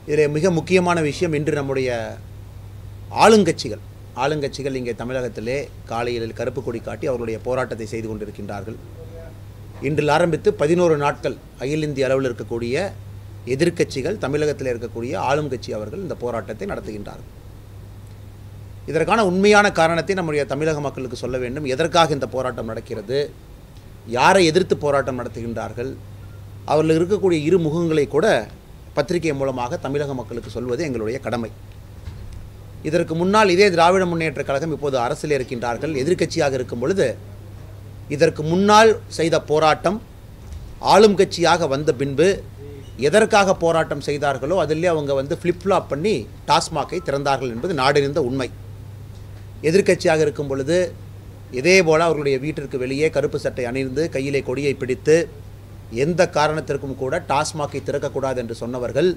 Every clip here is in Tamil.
இதில் மிக முக்கியமான விஷயம் இன்று நம்முடைய ஆளுங்கட்சிகள் ஆளுங்கட்சிகள் இங்கே தமிழகத்திலே காலையில் கருப்பு கொடி காட்டி அவர்களுடைய போராட்டத்தை செய்து கொண்டிருக்கின்றார்கள் இன்றில் ஆரம்பித்து பதினோரு நாட்கள் அகில இந்திய அளவில் இருக்கக்கூடிய எதிர்க்கட்சிகள் தமிழகத்தில் இருக்கக்கூடிய ஆளும் கட்சி அவர்கள் இந்த போராட்டத்தை நடத்துகின்றார்கள் இதற்கான உண்மையான காரணத்தை நம்முடைய தமிழக மக்களுக்கு சொல்ல வேண்டும் எதற்காக இந்த போராட்டம் நடக்கிறது யாரை எதிர்த்து போராட்டம் நடத்துகின்றார்கள் அவர்கள் இருக்கக்கூடிய இரு முகங்களை கூட பத்திரிகை மூலமாக தமிழக மக்களுக்கு சொல்வது எங்களுடைய கடமை இதற்கு முன்னால் இதே திராவிட முன்னேற்ற கழகம் இப்போது அரசில் இருக்கின்றார்கள் எதிர்க்கட்சியாக இருக்கும் பொழுது இதற்கு முன்னால் செய்த போராட்டம் ஆளும் கட்சியாக வந்த பின்பு எதற்காக போராட்டம் செய்தார்களோ அதிலே அவங்க வந்து ஃப்ளிப்ஃப்ளாப் பண்ணி டாஸ்மாகை திறந்தார்கள் என்பது நாடறிந்த உண்மை எதிர்க்கட்சியாக இருக்கும் பொழுது இதே போல் அவர்களுடைய வீட்டிற்கு வெளியே கருப்பு சட்டை அணிந்து கையிலே கொடியை பிடித்து எந்த காரணத்திற்கும் கூட டாஸ்மாகை திறக்கக்கூடாது என்று சொன்னவர்கள்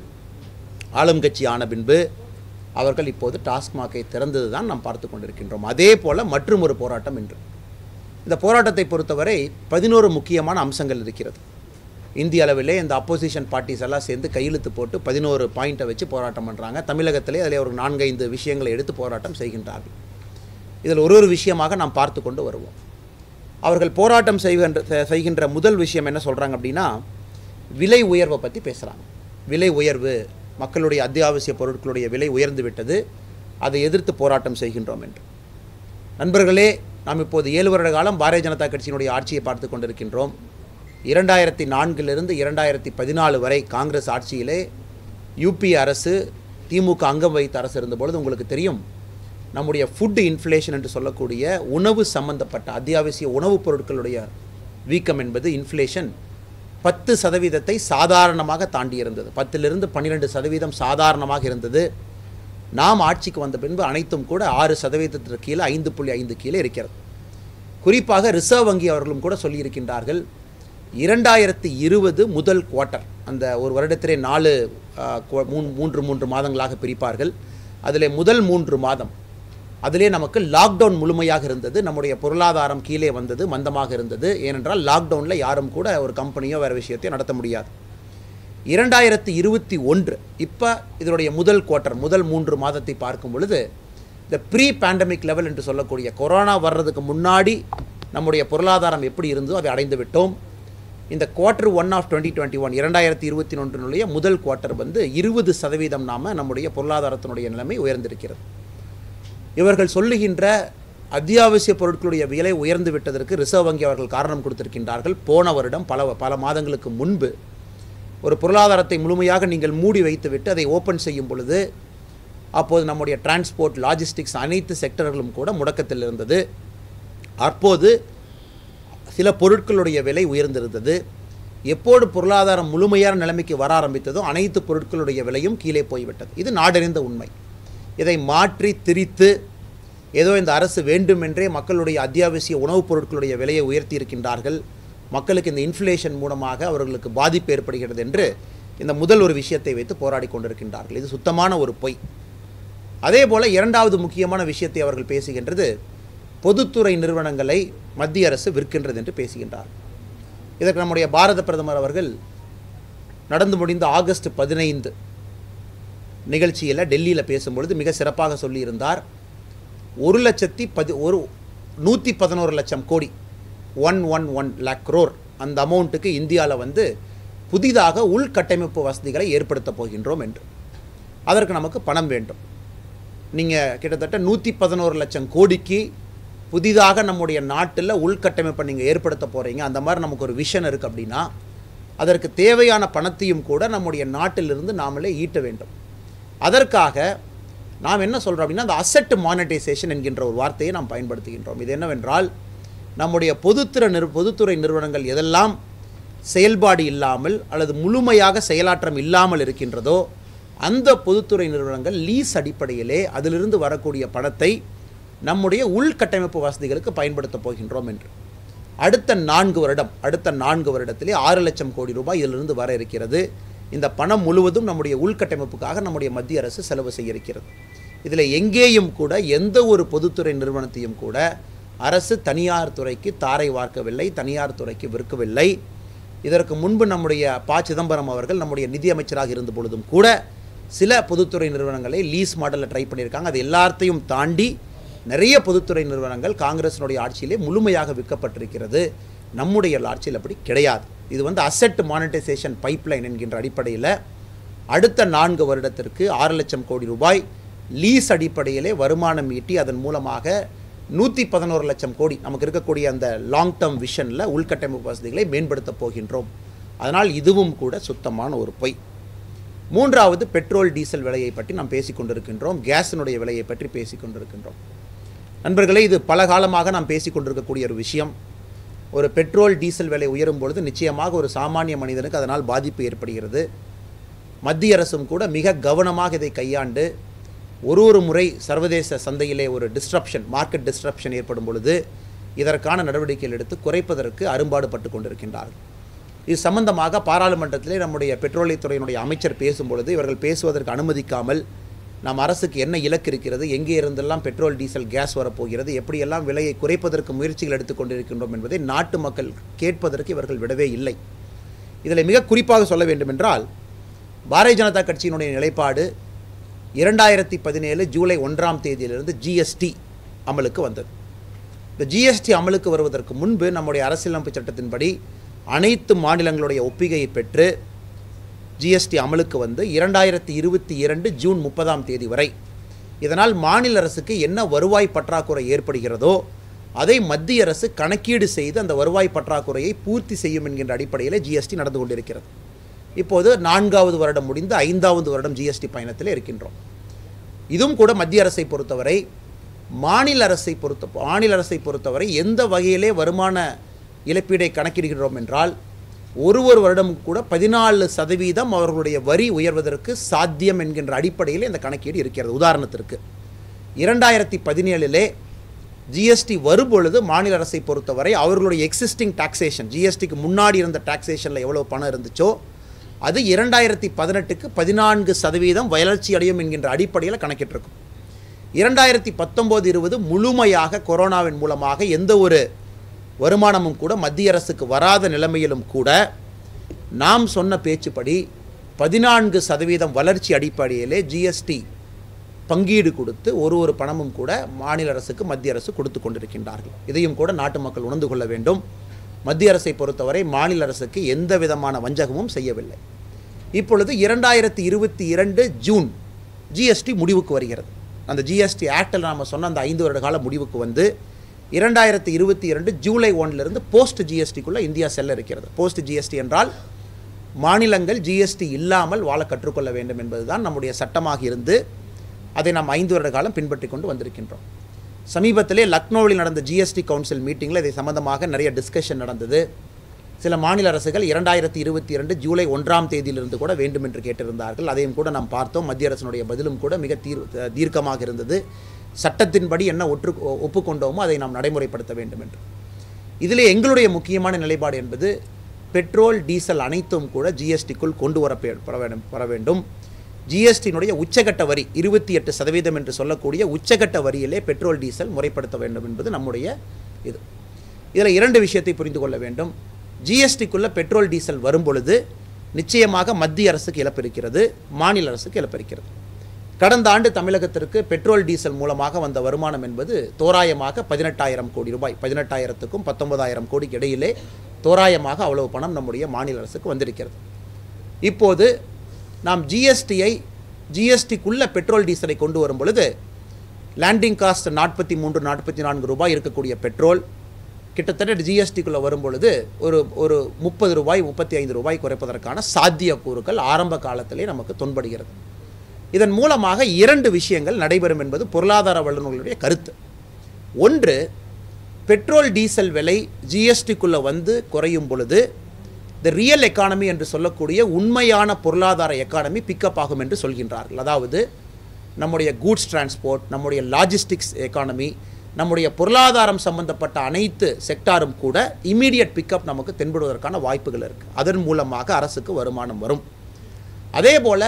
ஆளும் கட்சி ஆன பின்பு அவர்கள் இப்போது டாஸ்மாகை திறந்தது தான் நாம் பார்த்து கொண்டிருக்கின்றோம் அதே போல் மற்றும் ஒரு போராட்டம் இன்று இந்த போராட்டத்தை பொறுத்தவரை பதினோரு முக்கியமான அம்சங்கள் இருக்கிறது இந்திய அளவிலே இந்த அப்போசிஷன் பார்ட்டிஸ் எல்லாம் சேர்ந்து கையெழுத்து போட்டு பதினோரு பாயிண்ட்டை வச்சு போராட்டம் பண்ணுறாங்க தமிழகத்திலே அதில் ஒரு நான்கைந்து விஷயங்களை எடுத்து போராட்டம் செய்கின்றார்கள் இதில் ஒரு ஒரு விஷயமாக நாம் பார்த்து கொண்டு வருவோம் அவர்கள் போராட்டம் செய்கின்ற செ- செய்கின்ற முதல் விஷயம் என்ன சொல்கிறாங்க அப்படின்னா விலை உயர்வை பற்றி பேசுகிறாங்க விலை உயர்வு மக்களுடைய அத்தியாவசிய பொருட்களுடைய விலை உயர்ந்து விட்டது அதை எதிர்த்து போராட்டம் செய்கின்றோம் என்று நண்பர்களே நாம் இப்போது ஏழு வருட காலம் பாரதிய ஜனதா கட்சியினுடைய ஆட்சியை பார்த்து கொண்டிருக்கின்றோம் இரண்டாயிரத்தி நான்கிலிருந்து இரண்டாயிரத்தி பதினாலு வரை காங்கிரஸ் ஆட்சியிலே யூபி அரசு திமுக அங்கம் வைத்த அரசு இருந்தபொழுது உங்களுக்கு தெரியும் நம்முடைய ஃபுட் இன்ஃப்ளேஷன் என்று சொல்லக்கூடிய உணவு சம்பந்தப்பட்ட அத்தியாவசிய உணவுப் பொருட்களுடைய வீக்கம் என்பது இன்ஃப்ளேஷன் பத்து சதவீதத்தை சாதாரணமாக தாண்டி இருந்தது பத்திலிருந்து பன்னிரெண்டு சதவீதம் சாதாரணமாக இருந்தது நாம் ஆட்சிக்கு வந்த பின்பு அனைத்தும் கூட ஆறு சதவீதத்திற்கு கீழே ஐந்து புள்ளி ஐந்து கீழே இருக்கிறது குறிப்பாக ரிசர்வ் வங்கி அவர்களும் கூட சொல்லியிருக்கின்றார்கள் இரண்டாயிரத்தி இருபது முதல் குவார்ட்டர் அந்த ஒரு வருடத்திலே நாலு ஆ, குவ- மூன்- மூன்று மூன்று மாதங்களாக பிரிப்பார்கள் அதிலே முதல் மூன்று மாதம் அதிலே நமக்கு லாக்டவுன் முழுமையாக இருந்தது நம்முடைய பொருளாதாரம் கீழே வந்தது மந்தமாக இருந்தது ஏனென்றால் லாக்டவுனில் யாரும் கூட ஒரு கம்பெனியோ வேறு விஷயத்தையோ நடத்த முடியாது இரண்டாயிரத்தி இருபத்தி ஒன்று இப்போ இதனுடைய முதல் குவார்ட்டர் முதல் மூன்று மாதத்தை பார்க்கும் பொழுது இந்த ப்ரீ பேண்டமிக் லெவல் என்று சொல்லக்கூடிய கொரோனா வர்றதுக்கு முன்னாடி நம்முடைய பொருளாதாரம் எப்படி இருந்ததோ அதை அடைந்து விட்டோம் இந்த quarter one of twenty twenty one இரண்டாயிரத்தி இருபத்தி ஒன்றினுடைய முதல் குவார்ட்டர் வந்து இருபது சதவீதம் நாம நம்முடைய பொருளாதாரத்தினுடைய நிலைமை உயர்ந்திருக்கிறது இவர்கள் சொல்லுகின்ற அத்தியாவசிய பொருட்களுடைய விலை உயர்ந்து விட்டதற்கு ரிசர்வ் வங்கி அவர்கள் காரணம் கொடுத்திருக்கின்றார்கள் போன வருடம் பல பல மாதங்களுக்கு முன்பு ஒரு பொருளாதாரத்தை முழுமையாக நீங்கள் மூடி வைத்துவிட்டு அதை ஓப்பன் செய்யும் பொழுது அப்போது நம்முடைய டிரான்ஸ்போர்ட் லாஜிஸ்டிக்ஸ் அனைத்து செக்டர்களும் கூட முடக்கத்தில் இருந்தது அப்போது சில பொருட்களுடைய விலை உயர்ந்திருந்தது எப்போது பொருளாதாரம் முழுமையான நிலைமைக்கு வர ஆரம்பித்ததோ அனைத்து பொருட்களுடைய விலையும் கீழே போய்விட்டது இது நாடறிந்த உண்மை இதை மாற்றி திரித்து ஏதோ இந்த அரசு வேண்டுமென்றே மக்களுடைய அத்தியாவசிய உணவுப் பொருட்களுடைய விலையை உயர்த்தி இருக்கின்றார்கள் மக்களுக்கு இந்த இன்ஃப்ளேஷன் மூலமாக அவர்களுக்கு பாதிப்பு ஏற்படுகிறது என்று இந்த முதல் ஒரு விஷயத்தை வைத்து போராடி கொண்டிருக்கின்றார்கள் இது சுத்தமான ஒரு பொய் அதே போல இரண்டாவது முக்கியமான விஷயத்தை அவர்கள் பேசுகின்றது பொதுத்துறை நிறுவனங்களை மத்திய அரசு விற்கின்றது என்று பேசுகின்றார் இதற்கு நம்முடைய பாரத பிரதமர் அவர்கள் நடந்து முடிந்த ஆகஸ்ட் பதினைந்து நிகழ்ச்சியில் டெல்லியில் பேசும்பொழுது மிக சிறப்பாக சொல்லியிருந்தார் ஒரு லட்சத்தி பதி ஒரு நூற்றி பதினோரு லட்சம் கோடி one one one lakh crore அந்த அமௌண்ட்டுக்கு இந்தியாவில் வந்து புதிதாக உள்கட்டமைப்பு வசதிகளை ஏற்படுத்த போகின்றோம் என்று அதற்கு நமக்கு பணம் வேண்டும் நீங்கள் கிட்டத்தட்ட நூற்றி பதினோரு லட்சம் கோடிக்கு புதிதாக நம்முடைய நாட்டில் உள்கட்டமைப்பை நீங்கள் ஏற்படுத்த போகிறீங்க அந்த மாதிரி நமக்கு ஒரு விஷன் இருக்குது அப்படின்னா அதற்கு தேவையான பணத்தையும் கூட நம்முடைய நாட்டிலிருந்து நாமளே ஈட்ட வேண்டும் அதற்காக நாம் என்ன சொல்கிறோம் அப்படின்னா அந்த அசெட் மானிட்டைசேஷன் என்கின்ற ஒரு வார்த்தையை நாம் பயன்படுத்துகின்றோம் இது என்னவென்றால் நம்முடைய பொதுத்துறை நிறு பொதுத்துறை நிறுவனங்கள் எதெல்லாம் செயல்பாடு இல்லாமல் அல்லது முழுமையாக செயலாற்றம் இல்லாமல் இருக்கின்றதோ அந்த பொதுத்துறை நிறுவனங்கள் லீஸ் அடிப்படையிலே அதிலிருந்து வரக்கூடிய பணத்தை நம்முடைய உள்கட்டமைப்பு வசதிகளுக்கு பயன்படுத்தப் போகின்றோம் என்று அடுத்த நான்கு வருடம் அடுத்த நான்கு வருடத்திலே ஆறு லட்சம் கோடி ரூபாய் இதிலிருந்து வர இருக்கிறது இந்த பணம் முழுவதும் நம்முடைய உள்கட்டமைப்புக்காக நம்முடைய மத்திய அரசு செலவு செய்ய இருக்கிறது இதில் எங்கேயும் கூட எந்த ஒரு பொதுத்துறை நிறுவனத்தையும் கூட அரசு தனியார் துறைக்கு தாரை வார்க்கவில்லை தனியார் துறைக்கு விற்கவில்லை இதற்கு முன்பு நம்முடைய ப சிதம்பரம் அவர்கள் நம்முடைய நிதியமைச்சராக இருந்த பொழுதும் கூட சில பொதுத்துறை நிறுவனங்களை லீஸ் மாடலில் ட்ரை பண்ணியிருக்காங்க அது எல்லாத்தையும் தாண்டி நிறைய பொதுத்துறை நிறுவனங்கள் காங்கிரஸினுடைய ஆட்சியிலே முழுமையாக விற்கப்பட்டிருக்கிறது நம்முடைய ஆட்சியில் அப்படி கிடையாது இது வந்து அசெட் மானிட்டைசேஷன் பைப்லைன் என்கின்ற அடிப்படையில் அடுத்த நான்கு வருடத்திற்கு ஆறு லட்சம் கோடி ரூபாய் லீஸ் அடிப்படையிலே வருமானம் ஈட்டி அதன் மூலமாக நூற்றி பதினோரு லட்சம் கோடி நமக்கு இருக்கக்கூடிய அந்த லாங் டேர்ம் விஷனில் உள்கட்டமைப்பு வசதிகளை மேம்படுத்தப் போகின்றோம் அதனால் இதுவும் கூட சுத்தமான ஒரு பொய் மூன்றாவது பெட்ரோல் டீசல் விலையை பற்றி நாம் பேசிக் கொண்டிருக்கின்றோம் கேஸினுடைய விலையை பற்றி பேசிக் கொண்டிருக்கின்றோம் நண்பர்களே இது பல காலமாக நாம் பேசிக் கொண்டிருக்கக்கூடிய ஒரு விஷயம் ஒரு பெட்ரோல் டீசல் விலை உயரும் பொழுது நிச்சயமாக ஒரு சாமானிய மனிதனுக்கு அதனால் பாதிப்பு ஏற்படுகிறது மத்திய அரசும் கூட மிக கவனமாக இதை கையாண்டு ஒரு ஒரு முறை சர்வதேச சந்தையிலே ஒரு டிஸ்ட்ரப்ஷன் மார்க்கெட் டிஸ்ட்ரப்ஷன் ஏற்படும் பொழுது இதற்கான நடவடிக்கைகள் எடுத்து குறைப்பதற்கு அரும்பாடுபட்டு கொண்டிருக்கின்றார்கள் இது சம்பந்தமாக பாராளுமன்றத்திலே நம்முடைய பெட்ரோலியத்துறையினுடைய அமைச்சர் பேசும்பொழுது இவர்கள் பேசுவதற்கு அனுமதிக்காமல் நம் அரசுக்கு என்ன இலக்கு இருக்கிறது எங்கே இருந்தெல்லாம் பெட்ரோல் டீசல் கேஸ் வரப்போகிறது எப்படியெல்லாம் விலையை குறைப்பதற்கு முயற்சிகள் எடுத்துக்கொண்டிருக்கின்றோம் என்பதை நாட்டு மக்கள் கேட்பதற்கு இவர்கள் விடவே இல்லை இதில் மிக குறிப்பாக சொல்ல வேண்டுமென்றால் பாரதிய ஜனதா கட்சியினுடைய நிலைப்பாடு இரண்டாயிரத்தி பதினேழு ஜூலை ஒன்றாம் தேதியிலிருந்து ஜிஎஸ்டி அமலுக்கு வந்தது இந்த ஜிஎஸ்டி அமலுக்கு வருவதற்கு முன்பு நம்முடைய அரசியலமைப்பு சட்டத்தின்படி அனைத்து மாநிலங்களுடைய ஒப்பிகையை பெற்று ஜிஎஸ்டி அமலுக்கு வந்து இரண்டாயிரத்தி இருபத்தி இரண்டு ஜூன் முப்பதாம் தேதி வரை இதனால் மாநில அரசுக்கு என்ன வருவாய் பற்றாக்குறை ஏற்படுகிறதோ அதை மத்திய அரசு கணக்கீடு செய்து அந்த வருவாய் பற்றாக்குறையை பூர்த்தி செய்யும் என்கின்ற அடிப்படையில் ஜிஎஸ்டி நடந்து கொண்டிருக்கிறது இப்போது நான்காவது வருடம் முடிந்து ஐந்தாவது வருடம் ஜிஎஸ்டி பயணத்தில் இருக்கின்றோம் இதுவும் கூட மத்திய அரசை பொறுத்தவரை மாநில அரசை பொறுத்த மாநில அரசை பொறுத்தவரை எந்த வகையிலே வருமான இழப்பீடை கணக்கிடுகிறோம் என்றால் ஒரு ஒரு வருடம் கூட பதினாலு சதவீதம் அவர்களுடைய வரி உயர்வதற்கு சாத்தியம் என்கின்ற அடிப்படையில் இந்த கணக்கீடு இருக்கிறது உதாரணத்திற்கு இரண்டாயிரத்தி பதினேழிலே ஜிஎஸ்டி வரும்பொழுது மாநில அரசை பொறுத்தவரை அவர்களுடைய எக்ஸிஸ்டிங் டாக்ஸேஷன் ஜிஎஸ்டிக்கு முன்னாடி இருந்த டாக்ஸேஷனில் எவ்வளோ பணம் இருந்துச்சோ அது இரண்டாயிரத்தி பதினெட்டுக்கு பதினான்கு சதவீதம் வளர்ச்சி அடையும் என்கின்ற அடிப்படையில் கணக்கிட்டிருக்கும் இரண்டாயிரத்தி பத்தொம்போது இருபது முழுமையாக கொரோனாவின் மூலமாக எந்த ஒரு வருமானமும் கூட மத்திய அரசுக்கு வராத நிலைமையிலும் கூட நாம் சொன்ன பேச்சுப்படி பதினான்கு சதவீதம் வளர்ச்சி அடிப்படையிலே ஜிஎஸ்டி பங்கீடு கொடுத்து ஒரு ஒரு பணமும் கூட மாநில அரசுக்கு மத்திய அரசு கொடுத்து கொண்டிருக்கின்றார்கள் இதையும் கூட நாட்டு மக்கள் உணர்ந்து கொள்ள வேண்டும் மத்திய அரசை பொறுத்தவரை மாநில அரசுக்கு எந்த விதமான வஞ்சகமும் செய்யவில்லை இப்பொழுது இரண்டாயிரத்தி இருபத்தி இரண்டு ஜூன் ஜிஎஸ்டி முடிவுக்கு வருகிறது அந்த ஜிஎஸ்டி ஆக்டில் நாம் சொன்ன அந்த ஐந்து வருட கால முடிவுக்கு வந்து இரண்டாயிரத்தி இருபத்தி இரண்டு ஜூலை ஒன்றிலிருந்து போஸ்ட் ஜிஎஸ்டிக்குள்ளே இந்தியா செல்ல இருக்கிறது போஸ்ட் ஜிஎஸ்டி என்றால் மாநிலங்கள் ஜிஎஸ்டி இல்லாமல் வாழ கற்றுக்கொள்ள வேண்டும் என்பதுதான் நம்முடைய சட்டமாக இருந்து அதை நாம் ஐந்து வருட காலம் பின்பற்றி கொண்டு வந்திருக்கின்றோம் சமீபத்திலே லக்னோவில் நடந்த ஜிஎஸ்டி கவுன்சில் மீட்டிங்கில் இதை சம்பந்தமாக நிறைய டிஸ்கஷன் நடந்தது சில மாநில அரசுகள் இரண்டாயிரத்தி இருபத்தி இரண்டு ஜூலை ஒன்றாம் தேதியிலிருந்து கூட வேண்டும் என்று கேட்டிருந்தார்கள் அதையும் கூட நாம் பார்த்தோம் மத்திய அரசினுடைய பதிலும் கூட மிக தீர் தீர்க்கமாக இருந்தது சட்டத்தின்படி என்ன ஒற்று ஒப்புக்கொண்டோமோ அதை நாம் நடைமுறைப்படுத்த வேண்டும் என்று இதிலே எங்களுடைய முக்கியமான நிலைப்பாடு என்பது பெட்ரோல் டீசல் அனைத்தும் கூட ஜிஎஸ்டிக்குள் கொண்டு வர வர வேண்டும் வர வேண்டும் ஜிஎஸ்டியினுடைய உச்சகட்ட வரி இருபத்தி எட்டு சதவீதம் என்று சொல்லக்கூடிய உச்சகட்ட வரியிலே பெட்ரோல் டீசல் முறைப்படுத்த வேண்டும் என்பது நம்முடைய இது இதில் இரண்டு விஷயத்தை புரிந்து கொள்ள வேண்டும் ஜிஎஸ்டிக்குள்ளே பெட்ரோல் டீசல் வரும் பொழுது நிச்சயமாக மத்திய அரசுக்கு இழப்பு இருக்கிறது மாநில அரசுக்கு இழப்பு இருக்கிறது கடந்த ஆண்டு தமிழகத்திற்கு பெட்ரோல் டீசல் மூலமாக வந்த வருமானம் என்பது தோராயமாக பதினெட்டாயிரம் கோடி ரூபாய் பதினெட்டாயிரத்துக்கும் பத்தொன்பதாயிரம் கோடிக்கு இடையிலே தோராயமாக அவ்வளவு பணம் நம்முடைய மாநில அரசுக்கு வந்திருக்கிறது இப்போது நாம் ஜிஎஸ்டியை ஜிஎஸ்டிக்குள்ள பெட்ரோல் டீசலை கொண்டு வரும் பொழுது லேண்டிங் காஸ்ட் நாற்பத்தி மூன்று நாற்பத்தி நான்கு ரூபாய் இருக்கக்கூடிய பெட்ரோல் கிட்டத்தட்ட ஜிஎஸ்டிக்குள்ளே வரும் பொழுது ஒரு ஒரு முப்பது ரூபாய் முப்பத்தி ஐந்து ரூபாய் குறைப்பதற்கான சாத்தியக்கூறுகள் ஆரம்ப காலத்திலே நமக்கு தொன்படுகிறது இதன் மூலமாக இரண்டு விஷயங்கள் நடைபெறும் என்பது பொருளாதார வல்லுநர்களுடைய கருத்து ஒன்று பெட்ரோல் டீசல் விலை ஜிஎஸ்டிக்குள்ளே வந்து குறையும் பொழுது த ரியல் எக்கானமி என்று சொல்லக்கூடிய உண்மையான பொருளாதார எக்கானமி பிக்கப் ஆகும் என்று சொல்கின்றார்கள் அதாவது நம்முடைய கூட்ஸ் டிரான்ஸ்போர்ட் நம்முடைய லாஜிஸ்டிக்ஸ் எக்கானமி நம்முடைய பொருளாதாரம் சம்பந்தப்பட்ட அனைத்து செக்டாரும் கூட இமீடியட் பிக்கப் நமக்கு தென்படுவதற்கான வாய்ப்புகள் இருக்குது அதன் மூலமாக அரசுக்கு வருமானம் வரும் அதே போல்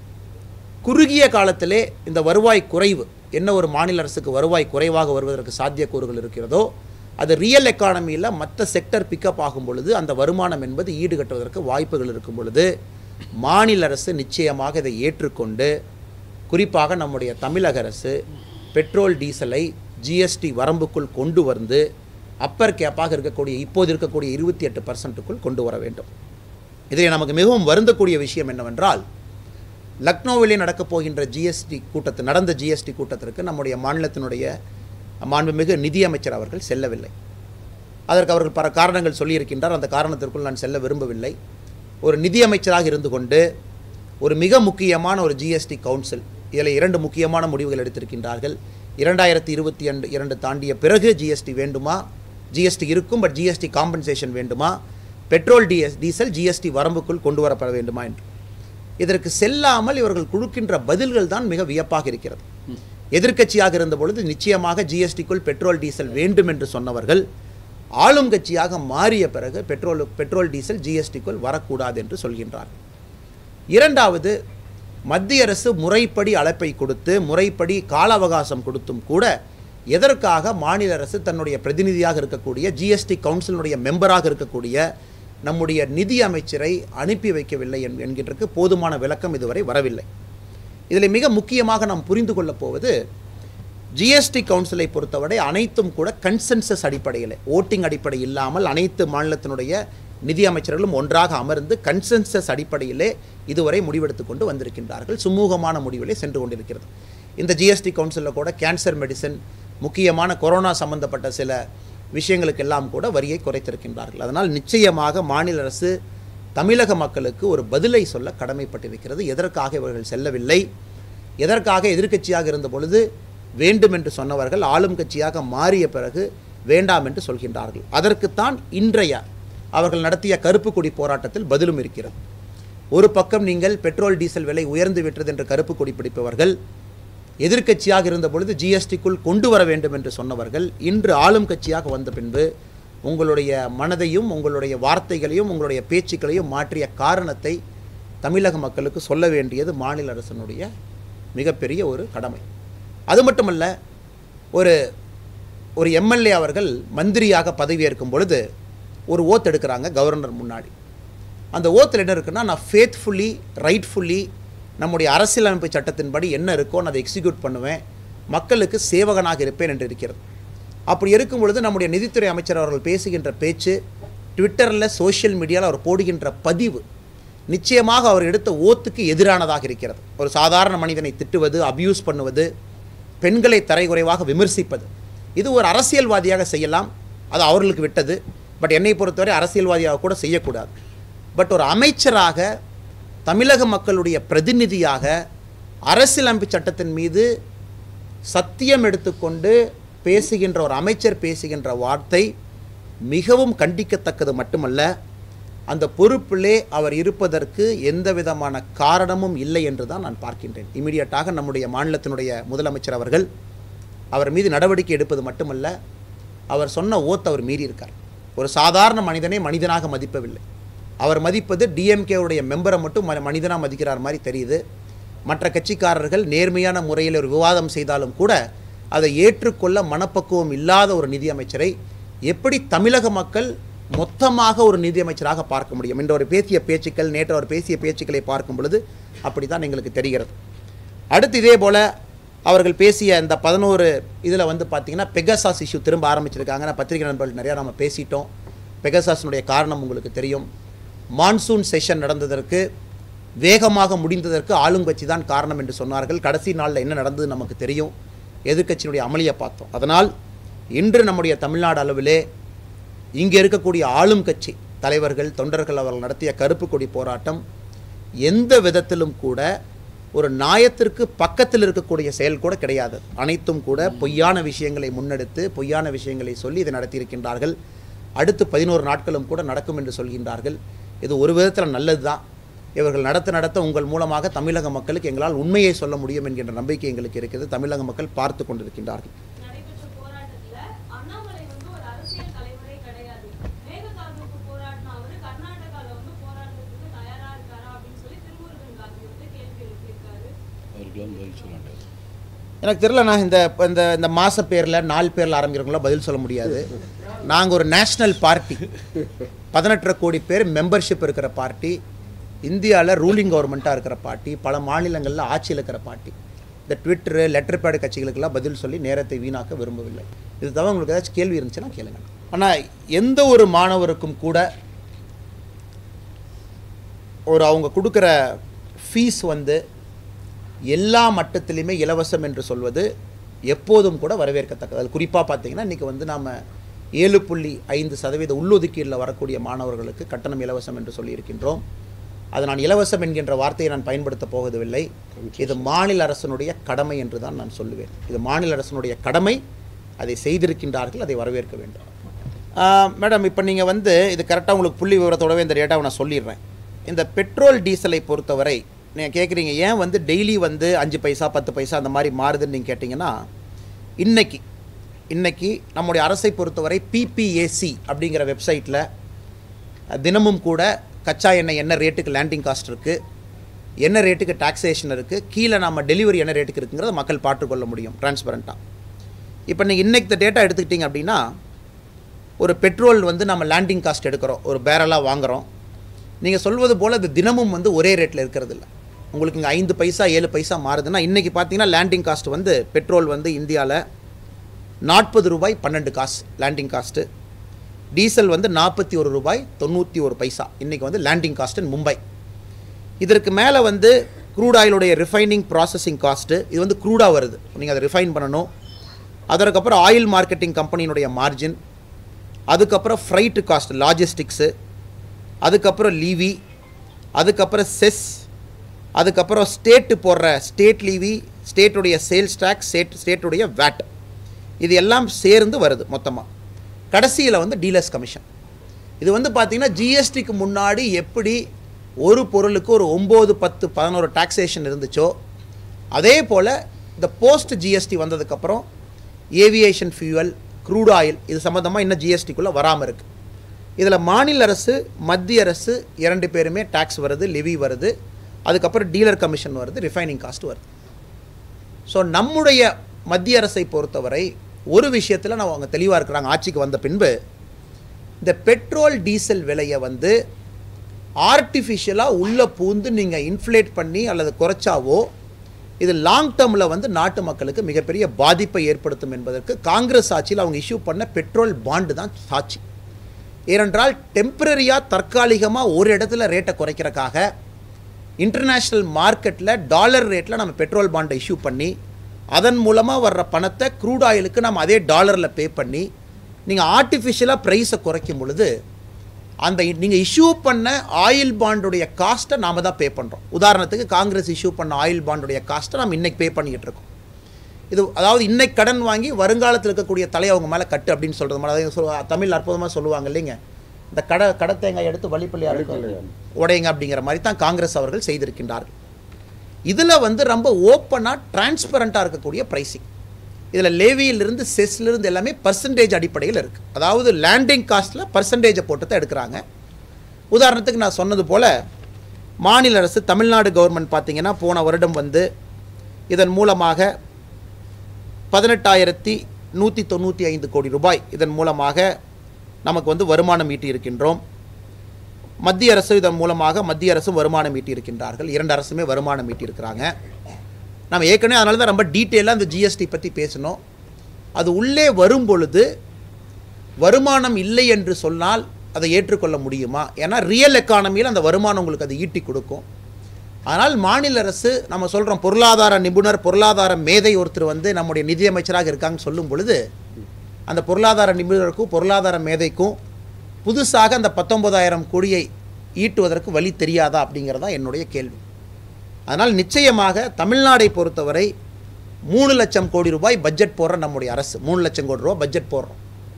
குறுகிய காலத்திலே இந்த வருவாய் குறைவு என்ன ஒரு மாநில அரசுக்கு வருவாய் குறைவாக வருவதற்கு சாத்தியக்கூறுகள் இருக்கிறதோ அது ரியல் எக்கானமியில் மற்ற செக்டர் பிக்கப் ஆகும் பொழுது அந்த வருமானம் என்பது ஈடுகட்டுவதற்கு வாய்ப்புகள் இருக்கும் பொழுது மாநில அரசு நிச்சயமாக இதை ஏற்றுக்கொண்டு குறிப்பாக நம்முடைய தமிழக அரசு பெட்ரோல் டீசலை ஜிஎஸ்டி வரம்புக்குள் கொண்டு வந்து அப்பர் கேப்பாக இருக்கக்கூடிய இப்போது இருக்கக்கூடிய இருபத்தி எட்டு பர்சன்ட்டுக்குள் கொண்டு வர வேண்டும் இதில் நமக்கு மிகவும் வருந்தக்கூடிய விஷயம் என்னவென்றால் லக்னோவிலே நடக்கப் போகின்ற ஜிஎஸ்டி கூட்டத்தில் நடந்த ஜிஎஸ்டி கூட்டத்திற்கு நம்முடைய மாநிலத்தினுடைய மாண்புமிகு நிதியமைச்சர் அவர்கள் செல்லவில்லை அதற்கு அவர்கள் பல காரணங்கள் சொல்லியிருக்கின்றார் அந்த காரணத்திற்குள் நான் செல்ல விரும்பவில்லை ஒரு நிதியமைச்சராக இருந்து கொண்டு ஒரு மிக முக்கியமான ஒரு ஜிஎஸ்டி கவுன்சில் இதில் இரண்டு முக்கியமான முடிவுகள் எடுத்திருக்கின்றார்கள் இரண்டாயிரத்தி இருபத்தி ரெண்டு இரண்டு தாண்டிய பிறகு ஜிஎஸ்டி வேண்டுமா ஜிஎஸ்டி இருக்கும் பட் ஜிஎஸ்டி காம்பன்சேஷன் வேண்டுமா பெட்ரோல் டிஎஸ் டீசல் ஜிஎஸ்டி வரம்புக்குள் கொண்டு வரப்பட வேண்டுமா என்று இதற்கு செல்லாமல் இவர்கள் கொடுக்கின்ற பதில்கள் தான் மிக வியப்பாக இருக்கிறது எதிர்க்கட்சியாக இருந்த பொழுது நிச்சயமாக ஜிஎஸ்டிக்குள் பெட்ரோல் டீசல் வேண்டும் என்று சொன்னவர்கள் ஆளும் கட்சியாக மாறிய பிறகு பெட்ரோல் பெட்ரோல் டீசல் ஜிஎஸ்டிக்குள் வரக்கூடாது என்று சொல்கின்றார்கள் இரண்டாவது மத்திய அரசு முறைப்படி அழைப்பை கொடுத்து முறைப்படி கால அவகாசம் கொடுத்தும் கூட எதற்காக மாநில அரசு தன்னுடைய பிரதிநிதியாக இருக்கக்கூடிய ஜிஎஸ்டி கவுன்சிலுடைய மெம்பராக இருக்கக்கூடிய நம்முடைய நிதி அமைச்சரை அனுப்பி வைக்கவில்லை என்- என்கின்றக்கு போதுமான விளக்கம் இதுவரை வரவில்லை இதில் மிக முக்கியமாக நாம் புரிந்து கொள்ளப் போவது ஜிஎஸ்டி கவுன்சிலை பொறுத்தவரை அனைத்தும் கூட கன்சென்சஸ் அடிப்படையில் ஓட்டிங் அடிப்படை இல்லாமல் அனைத்து மாநிலத்தினுடைய நிதி அமைச்சர்களும் ஒன்றாக அமர்ந்து கன்சென்சஸ் அடிப்படையிலே இதுவரை முடிவெடுத்து கொண்டு வந்திருக்கின்றார்கள் சுமூகமான முடிவிலே சென்று கொண்டிருக்கிறது இந்த ஜிஎஸ்டி கவுன்சிலில் கூட கேன்சர் மெடிசன் முக்கியமான கொரோனா சம்பந்தப்பட்ட சில விஷயங்களுக்கெல்லாம் கூட வரியை குறைத்திருக்கின்றார்கள் அதனால் நிச்சயமாக மாநில அரசு தமிழக மக்களுக்கு ஒரு பதிலை சொல்ல கடமைப்பட்டிருக்கிறது எதற்காக இவர்கள் செல்லவில்லை எதற்காக எதிர்க்கட்சியாக இருந்த பொழுது வேண்டும் என்று சொன்னவர்கள் ஆளும் கட்சியாக மாறிய பிறகு வேண்டாம் என்று சொல்கின்றார்கள் அதற்குத்தான் இன்றைய அவர்கள் நடத்திய கருப்பு கொடி போராட்டத்தில் பதிலும் இருக்கிறது ஒரு பக்கம் நீங்கள் பெட்ரோல் டீசல் விலை உயர்ந்து விட்டது என்று கருப்பு கொடி பிடிப்பவர்கள் எதிர்க்கட்சியாக இருந்த பொழுது ஜிஎஸ்டிக்குள் கொண்டு வர வேண்டும் என்று சொன்னவர்கள் இன்று ஆளும் கட்சியாக வந்த பின்பு உங்களுடைய மனதையும் உங்களுடைய வார்த்தைகளையும் உங்களுடைய பேச்சுக்களையும் மாற்றிய காரணத்தை தமிழக மக்களுக்கு சொல்ல வேண்டியது மாநில அரசினுடைய மிகப்பெரிய ஒரு கடமை அது மட்டுமல்ல ஒரு ஒரு எம்எல்ஏ அவர்கள் மந்திரியாக பதவியேற்கும் பொழுது ஒரு ஓத் எடுக்கிறாங்க கவர்னர் முன்னாடி அந்த ஓத்தில் என்ன இருக்குன்னா நான் ஃபேத்ஃபுல்லி ரைட்ஃபுல்லி நம்முடைய அரசியலமைப்பு சட்டத்தின்படி என்ன இருக்கோ நான் அதை எக்ஸிக்யூட் பண்ணுவேன் மக்களுக்கு சேவகனாக இருப்பேன் என்று இருக்கிறது அப்படி இருக்கும் பொழுது நம்முடைய நிதித்துறை அமைச்சர் அவர்கள் பேசுகின்ற பேச்சு ட்விட்டரில் சோஷியல் மீடியாவில் அவர் போடுகின்ற பதிவு நிச்சயமாக அவர் எடுத்த ஓத்துக்கு எதிரானதாக இருக்கிறது ஒரு சாதாரண மனிதனை திட்டுவது அபியூஸ் பண்ணுவது பெண்களை தரைகுறைவாக விமர்சிப்பது இது ஒரு அரசியல்வாதியாக செய்யலாம் அது அவர்களுக்கு விட்டது பட் என்னை பொறுத்தவரை அரசியல்வாதியாக கூட செய்யக்கூடாது பட் ஒரு அமைச்சராக தமிழக மக்களுடைய பிரதிநிதியாக அரசியலமைப்பு சட்டத்தின் மீது சத்தியம் எடுத்துக்கொண்டு பேசுகின்ற ஒரு அமைச்சர் பேசுகின்ற வார்த்தை மிகவும் கண்டிக்கத்தக்கது மட்டுமல்ல அந்த பொறுப்பிலே அவர் இருப்பதற்கு எந்த விதமான காரணமும் இல்லை என்று தான் நான் பார்க்கின்றேன் இமீடியட்டாக நம்முடைய மாநிலத்தினுடைய முதலமைச்சர் அவர்கள் அவர் மீது நடவடிக்கை எடுப்பது மட்டுமல்ல அவர் சொன்ன ஓத் அவர் மீறியிருக்கார் ஒரு சாதாரண மனிதனை மனிதனாக மதிப்பவில்லை அவர் மதிப்பது டிஎம்கேவுடைய மெம்பரை மட்டும் ம- மனிதனா மதிக்கிறார் மாதிரி தெரியுது மற்ற கட்சிக்காரர்கள் நேர்மையான முறையில் ஒரு விவாதம் செய்தாலும் கூட அதை ஏற்றுக்கொள்ள மனப்பக்குவம் இல்லாத ஒரு நிதியமைச்சரை எப்படி தமிழக மக்கள் மொத்தமாக ஒரு நிதியமைச்சராக பார்க்க முடியும் இன்று அவர் பேசிய பேச்சுக்கள் நேற்று அவர் பேசிய பேச்சுக்களை பார்க்கும் பொழுது அப்படி தான் எங்களுக்கு தெரிகிறது அடுத்து இதே போல் அவர்கள் பேசிய இந்த பதினோரு இதில் வந்து பார்த்தீங்கன்னா பெகசாஸ் இஷ்யூ திரும்ப ஆரம்பிச்சிருக்காங்க நான் பத்திரிகை நண்பர்கள் நிறையா நம்ம பேசிட்டோம் பெகசாஸினுடைய காரணம் உங்களுக்கு தெரியும் மான்சூன் செஷன் நடந்ததற்கு வேகமாக முடிந்ததற்கு ஆளுங்கட்சி தான் காரணம் என்று சொன்னார்கள் கடைசி நாளில் என்ன நடந்தது நமக்கு தெரியும் எதிர்க்கட்சியினுடைய அமளியை பார்த்தோம் அதனால் இன்று நம்முடைய தமிழ்நாடு அளவிலே இங்கே இருக்கக்கூடிய ஆளும் கட்சி தலைவர்கள் தொண்டர்கள் அவர்கள் நடத்திய கருப்பு கொடி போராட்டம் எந்த விதத்திலும் கூட ஒரு நியாயத்திற்கு பக்கத்தில் இருக்கக்கூடிய செயல் கூட கிடையாது அனைத்தும் கூட பொய்யான விஷயங்களை முன்னெடுத்து பொய்யான விஷயங்களை சொல்லி இதை நடத்தியிருக்கின்றார்கள் அடுத்து பதினோரு நாட்களும் கூட நடக்கும் என்று சொல்கின்றார்கள் இது ஒரு விதத்தில் நல்லது தான் இவர்கள் நடத்த நடத்த உங்கள் மூலமாக தமிழக மக்களுக்கு எங்களால் உண்மையை சொல்ல முடியும் என்கின்ற நம்பிக்கை எங்களுக்கு இருக்கிறது தமிழக மக்கள் பார்த்து கொண்டிருக்கின்றார்கள் நடைபெற்ற போராட்டத்துல அண்ணாமலை வந்து ஒரு அரசியல் தலைவரே கிடையாது மேகதாதுக்கு போராடின அவரு கர்நாடகால வந்து போராட்டத்துக்கு தயாரா இருக்காரா அப்படின்னு சொல்லி திருமுருகன் காந்தி வந்து கேள்வி எழுப்பியிருக்காரு அவருக்கெல்லாம் பதில் சொல்ல மாட்டார் எனக்கு தெரியலண்ணா இந்த இந்த இந்த மாத பேரில் நாலு பேரில் ஆரம்பிக்கிறவங்களாம் பதில் சொல்ல முடியாது நாங்கள் ஒரு நேஷ்னல் பார்ட்டி பதினெட்டரை கோடி பேர் மெம்பர்ஷிப் இருக்கிற பார்ட்டி இந்தியாவில் ரூலிங் கவர்மெண்ட்டாக இருக்கிற பார்ட்டி பல மாநிலங்களில் ஆட்சியில் இருக்கிற பார்ட்டி இந்த ட்விட்டரு லெட்டர் பேடு கட்சிகளுக்கெல்லாம் பதில் சொல்லி நேரத்தை வீணாக்க விரும்பவில்லை இது தவிர உங்களுக்கு ஏதாச்சும் கேள்வி இருந்துச்சுன்னா கேளுங்க ஆனால் எந்த ஒரு மாணவருக்கும் கூட ஒரு அவங்க கொடுக்குற ஃபீஸ் வந்து எல்லா மட்டத்திலையுமே இலவசம் என்று சொல்வது எப்போதும் கூட வரவேற்கத்தக்கது அது குறிப்பாக பார்த்தீங்கன்னா இன்றைக்கி வந்து நாம் ஏழு புள்ளி ஐந்து சதவீத உள்ளொதுக்கீடில் வரக்கூடிய மாணவர்களுக்கு கட்டணம் இலவசம் என்று சொல்லியிருக்கின்றோம் அது நான் இலவசம் என்கின்ற வார்த்தையை நான் பயன்படுத்தப் போவதில்லை இது மாநில அரசனுடைய கடமை என்று தான் நான் சொல்லுவேன் இது மாநில அரசனுடைய கடமை அதை செய்திருக்கின்றார்கள் அதை வரவேற்க வேண்டும் ஆஹ், மேடம் இப்போ நீங்கள் வந்து இது கரெக்டாக உங்களுக்கு புள்ளி விவரத்தோடவே இந்த டேட்டாவை நான் சொல்லிடுறேன் இந்த பெட்ரோல் டீசலை பொறுத்தவரை நீங்கள் கேட்குறீங்க ஏன் வந்து டெய்லி வந்து அஞ்சு பைசா பத்து பைசா அந்த மாதிரி மாறுதுன்னு நீங்கள் கேட்டிங்கன்னா இன்னைக்கு இன்னைக்கு நம்முடைய அரசை பொறுத்தவரை பிபிஏசி அப்படிங்கிற வெப்சைட்டில் தினமும் கூட கச்சா எண்ணெய் என்ன ரேட்டுக்கு லேண்டிங் காஸ்ட் இருக்குது என்ன ரேட்டுக்கு டாக்ஸேஷன் இருக்குது கீழே நம்ம டெலிவரி என்ன ரேட்டுக்கு இருக்குங்கிறத மக்கள் பார்த்துக்கொள்ள முடியும் டிரான்ஸ்பரண்ட்டாக இப்போ நீங்கள் இன்னைக்கு இந்த டேட்டா எடுத்துக்கிட்டிங்க அப்படின்னா ஒரு பெட்ரோல் வந்து நம்ம லேண்டிங் காஸ்ட் எடுக்கிறோம் ஒரு பேரலாக வாங்குகிறோம் நீங்கள் சொல்வது போல் அது தினமும் வந்து ஒரே ரேட்டில் இருக்கிறது இல்ல உங்களுக்கு இங்கே ஐந்து பைசா ஏழு பைசா மாறுதுன்னா இன்றைக்கி பார்த்தீங்கன்னா லேண்டிங் காஸ்ட் வந்து பெட்ரோல் வந்து இந்தியாவில் நாற்பது ரூபாய் பன்னெண்டு காசு லேண்டிங் காஸ்ட்டு டீசல் வந்து நாற்பத்தி ஒரு ரூபாய் தொண்ணூற்றி ஒரு பைசா இன்றைக்கி வந்து லேண்டிங் காஸ்ட் இன் மும்பை இதற்கு மேலே வந்து க்ரூட் ஆயிலுடைய ரிஃபைனிங் ப்ராசஸிங் காஸ்ட்டு இது வந்து க்ரூடாக வருது நீங்கள் அதை ரிஃபைன் பண்ணணும் அதற்கப்புறம் ஆயில் மார்க்கெட்டிங் கம்பெனியினுடைய மார்ஜின் அதுக்கப்புறம் ஃப்ரைட்டு காஸ்ட் லாஜிஸ்டிக்ஸு அதுக்கப்புறம் லீவி அதுக்கப்புறம் செஸ் அதுக்கப்புறம் ஸ்டேட்டு போடுற ஸ்டேட் லீவி ஸ்டேட்டுடைய சேல்ஸ் டேக்ஸ் ஸ்டேட் ஸ்டேட்டுடைய வேட் இது எல்லாம் சேர்ந்து வருது மொத்தமாக கடைசியில் வந்து டீலர்ஸ் கமிஷன் இது வந்து பார்த்தீங்கன்னா ஜிஎஸ்டிக்கு முன்னாடி எப்படி ஒரு பொருளுக்கு ஒரு ஒம்பது பத்து பதினோரு டாக்ஸேஷன் இருந்துச்சோ அதே போல் இந்த போஸ்ட் ஜிஎஸ்டி வந்ததுக்கப்புறம் ஏவியேஷன் ஃபியூவல் க்ரூட் ஆயில் இது சம்மந்தமாக இன்னும் ஜிஎஸ்டிக்குள்ளே வராமல் இருக்குது இதில் மாநில அரசு மத்திய அரசு இரண்டு பேருமே டேக்ஸ் வருது லெவி வருது அதுக்கப்புறம் டீலர் கமிஷன் வருது ரிஃபைனிங் காஸ்ட் வருது ஸோ நம்முடைய மத்திய அரசை பொறுத்தவரை ஒரு விஷயத்தில் நான் அவங்க தெளிவாக இருக்கிறாங்க ஆட்சிக்கு வந்த பின்பு இந்த பெட்ரோல் டீசல் விலையை வந்து ஆர்டிஃபிஷியலாக உள்ளே பூந்து நீங்கள் இன்ஃப்ளேட் பண்ணி அல்லது குறைச்சாவோ இது லாங் டேர்மில் வந்து நாட்டு மக்களுக்கு மிகப்பெரிய பாதிப்பை ஏற்படுத்தும் என்பதற்கு காங்கிரஸ் ஆட்சியில் அவங்க இஷ்யூ பண்ண பெட்ரோல் பாண்டு தான் சாட்சி ஏனென்றால் டெம்பரரியாக தற்காலிகமாக ஒரு இடத்துல ரேட்டை குறைக்கிறக்காக இன்டர்நேஷ்னல் மார்க்கெட்டில் டாலர் ரேட்டில் நம்ம பெட்ரோல் பாண்டை இஷ்யூ பண்ணி அதன் மூலமாக வர்ற பணத்தை க்ரூட் ஆயிலுக்கு நம்ம அதே டாலரில் பே பண்ணி நீங்கள் ஆர்டிஃபிஷியலாக ப்ரைஸை குறைக்கும் பொழுது அந்த நீங்கள் இஷ்யூ பண்ண ஆயில் பாண்டுடைய காஸ்ட்டை நாம தான் பே பண்ணுறோம் உதாரணத்துக்கு காங்கிரஸ் இஷ்யூ பண்ண ஆயில் பாண்டுடைய காஸ்ட்டை நம்ம இன்னைக்கு பே பண்ணிக்கிட்டு இருக்கோம் இது அதாவது இன்னைக்கு கடன் வாங்கி வருங்காலத்தில் இருக்கக்கூடிய தலையை அவங்க மேலே கட்டு அப்படின்னு சொல்கிறது மாதிரி அதாவது சொல்லுவா- தமிழ் அற்புதமாக சொல்லுவாங்க இல்லைங்க இந்த கடை கடை தேங்காய் எடுத்து வழிப்பள்ளி உடையுங்க அப்படிங்கிற மாதிரி தான் காங்கிரஸ் அவர்கள் செய்திருக்கின்றார்கள் இதில் வந்து ரொம்ப ஓப்பனாக டிரான்ஸ்பரண்ட்டாக இருக்கக்கூடிய ப்ரைசிங் இதில் லேவியிலிருந்து செஸ்லேருந்து எல்லாமே பர்சன்டேஜ் அடிப்படையில் இருக்குது அதாவது லேண்டிங் காஸ்ட்டில் பர்சன்டேஜை போட்டு தான் எடுக்கிறாங்க உதாரணத்துக்கு நான் சொன்னது போல் மாநில அரசு தமிழ்நாடு கவர்மெண்ட் பார்த்தீங்கன்னா போன வருடம் வந்து இதன் மூலமாக பதினெட்டாயிரத்தி நூற்றி தொண்ணூற்றி ஐந்து கோடி ரூபாய் இதன் மூலமாக நமக்கு வந்து வருமானம் ஈட்டி இருக்கின்றோம் மத்திய அரசு இதன் மூலமாக மத்திய அரசும் வருமானம் ஈட்டி இருக்கின்றார்கள் இரண்டு அரசுமே வருமானம் ஈட்டி இருக்கிறாங்க நம்ம ஏற்கனவே அதனால தான் ரொம்ப டீட்டெயிலாக அந்த ஜிஎஸ்டி பற்றி பேசணும் அது உள்ளே வரும் பொழுது வருமானம் இல்லை என்று சொன்னால் அதை ஏற்றுக்கொள்ள முடியுமா ஏன்னா ரியல் எக்கானமியில் அந்த வருமானம் உங்களுக்கு அது ஈட்டி கொடுக்கும் ஆனால் மாநில அரசு நம்ம சொல்கிறோம் பொருளாதார நிபுணர் பொருளாதார மேதை ஒருத்தர் வந்து நம்முடைய நிதியமைச்சராக இருக்காங்கன்னு சொல்லும் பொழுது அந்த பொருளாதார நிபுணருக்கும் பொருளாதார மேதைக்கும் புதுசாக அந்த பத்தொன்பதாயிரம் கோடியை ஈட்டுவதற்கு வழி தெரியாதா அப்படிங்கிறது தான் என்னுடைய கேள்வி அதனால் நிச்சயமாக தமிழ்நாடை பொறுத்தவரை மூணு லட்சம் கோடி ரூபாய் பட்ஜெட் போடுற நம்முடைய அரசு மூணு லட்சம் கோடி ரூபாய் பட்ஜெட் போடுறோம்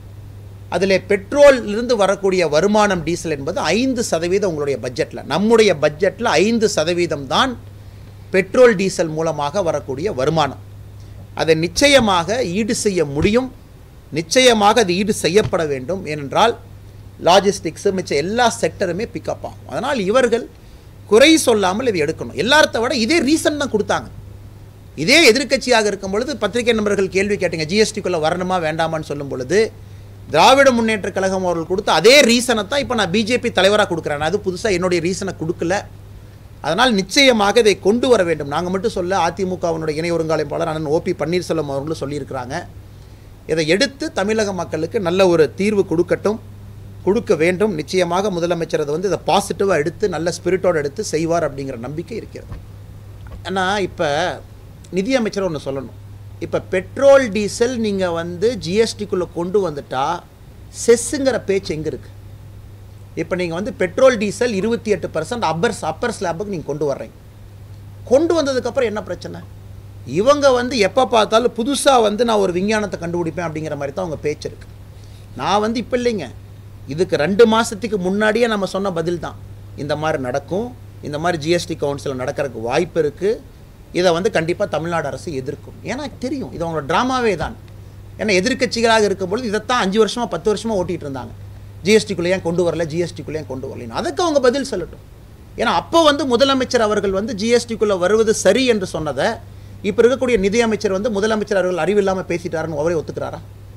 அதில் பெட்ரோலிருந்து வரக்கூடிய வருமானம் டீசல் என்பது ஐந்து சதவீதம் உங்களுடைய பட்ஜெட்டில் நம்முடைய பட்ஜெட்டில் ஐந்து சதவீதம் தான் பெட்ரோல் டீசல் மூலமாக வரக்கூடிய வருமானம் அதை நிச்சயமாக ஈடு செய்ய முடியும் நிச்சயமாக அது ஈடு செய்யப்பட வேண்டும் ஏனென்றால் லாஜிஸ்டிக்ஸு மிச்ச எல்லா செக்டருமே பிக்கப் ஆகும் அதனால் இவர்கள் குறை சொல்லாமல் இதை எடுக்கணும் எல்லார்த்த விட இதே ரீசன் தான் கொடுத்தாங்க இதே எதிர்க்கட்சியாக இருக்கும் பொழுது பத்திரிகை நண்பர்கள் கேள்வி கேட்டீங்க ஜிஎஸ்டிக்குள்ளே வரணுமா வேண்டாமான்னு சொல்லும் பொழுது திராவிட முன்னேற்றக் கழகம் அவர்கள் கொடுத்த அதே ரீசனை தான் இப்போ நான் பிஜேபி தலைவராக கொடுக்குறேன் நான் அது புதுசாக என்னுடைய ரீசனை கொடுக்கல அதனால் நிச்சயமாக இதை கொண்டு வர வேண்டும் நாங்கள் மட்டும் சொல்ல அதிமுகவினுடைய இணை ஒருங்காலைப்பாளர் அண்ணன் ஓபி பன்னீர்செல்வம் அவர்களும் சொல்லியிருக்கிறாங்க இதை எடுத்து தமிழக மக்களுக்கு நல்ல ஒரு தீர்வு கொடுக்கட்டும் கொடுக்க வேண்டும் நிச்சயமாக முதலமைச்சர் அதை வந்து இதை பாசிட்டிவாக எடுத்து நல்ல ஸ்பிரிட்டோடு எடுத்து செய்வார் அப்படிங்கிற நம்பிக்கை இருக்கிறது ஆனால் இப்போ நிதியமைச்சர் ஒன்று சொல்லணும் இப்போ பெட்ரோல் டீசல் நீங்கள் வந்து ஜிஎஸ்டிக்குள்ளே கொண்டு வந்துட்டா செஸ்ஸுங்கிற பேச்சு எங்கே இருக்குது இப்போ நீங்கள் வந்து பெட்ரோல் டீசல் இருபத்தி எட்டு பர்சன்ட் அப்பர் அப்பர் ஸ்லாபுக்கு நீங்கள் கொண்டு வர்றீங்க கொண்டு வந்ததுக்கப்புறம் என்ன பிரச்சனை இவங்க வந்து எப்போ பார்த்தாலும் புதுசாக வந்து நான் ஒரு விஞ்ஞானத்தை கண்டுபிடிப்பேன் அப்படிங்கிற மாதிரி தான் அவங்க பேச்சு இருக்கு நான் வந்து இப்போ இல்லைங்க இதுக்கு ரெண்டு மாதத்துக்கு முன்னாடியே நம்ம சொன்ன பதில் தான் இந்த மாதிரி நடக்கும் இந்த மாதிரி ஜிஎஸ்டி கவுன்சில் நடக்கிறதுக்கு வாய்ப்பு இருக்குது இதை வந்து கண்டிப்பாக தமிழ்நாடு அரசு எதிர்க்கும் ஏன்னா எனக்கு தெரியும் இது அவங்களோட ட்ராமாவே தான் ஏன்னா எதிர்க்கட்சிகளாக இருக்கும்பொழுது இதைத்தான் அஞ்சு வருஷமாக பத்து வருஷமாக ஓட்டிகிட்டு இருந்தாங்க ஜிஎஸ்டிக்குள்ளே ஏன் கொண்டு வரல ஜிஎஸ்டிக்குள்ளே ஏன் கொண்டு வரலன்னு அதுக்கு அவங்க பதில் சொல்லட்டும் ஏன்னா அப்போ வந்து முதலமைச்சர் அவர்கள் வந்து ஜிஎஸ்டிக்குள்ளே வருவது சரி என்று சொன்னதை இப்போ இருக்கக்கூடிய நிதியமைச்சர் வந்து முதலமைச்சர் அவர்கள் அறிவில்லாமல் பேசிட்டாருன்னு அவரே ஒத்துக்கிறாரா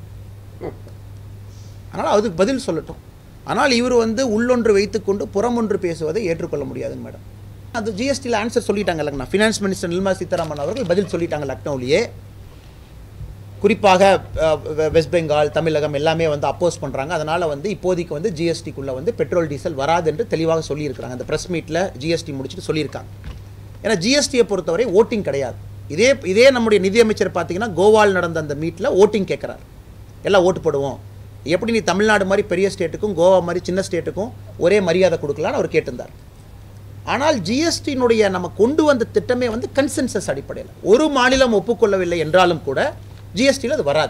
அதனால் அதுக்கு பதில் சொல்லட்டும் ஆனால் இவர் வந்து உள்ளொன்று வைத்துக்கொண்டு புறமொன்று பேசுவதை ஏற்றுக்கொள்ள முடியாதுங்க மேடம் அது ஜிஎஸ்டியில் ஆன்சர் சொல்லிட்டாங்க இல்லைங்கண்ணா ஃபினான்ஸ் மினிஸ்டர் நிர்மலா சீதாராமன் அவர்கள் பதில் சொல்லிட்டாங்க லக்னோவிலேயே குறிப்பாக அஹ், வெ- வெஸ்ட் பெங்கால் தமிழகம் எல்லாமே வந்து அப்போஸ் பண்ணுறாங்க அதனால் வந்து இப்போதைக்கு வந்து ஜிஎஸ்டிக்குள்ளே வந்து பெட்ரோல் டீசல் வராது என்று தெளிவாக சொல்லியிருக்கிறாங்க அந்த ப்ரெஸ் மீட்டில் ஜிஎஸ்டி முடிச்சுட்டு சொல்லியிருக்காங்க ஏன்னா ஜிஎஸ்டியை பொறுத்தவரை ஓட்டிங் கிடையாது இதே இதே நம்முடைய நிதியமைச்சர் பார்த்தீங்கன்னா கோவால் நடந்த அந்த மீட்டில் ஓட்டிங் கேட்குறாரு எல்லாம் ஓட்டு போடுவோம் எப்படி நீ தமிழ்நாடு மாதிரி பெரிய ஸ்டேட்டுக்கும் கோவா மாதிரி சின்ன ஸ்டேட்டுக்கும் ஒரே மரியாதை கொடுக்கலான்னு அவர் கேட்டிருந்தார் ஆனால் ஜிஎஸ்டியினுடைய நம்ம கொண்டு வந்த திட்டமே வந்து கன்சென்சஸ் அடிப்படையில் ஒரு மாநிலம் ஒப்புக்கொள்ளவில்லை என்றாலும் கூட ஜிஎஸ்டியில் அது வராது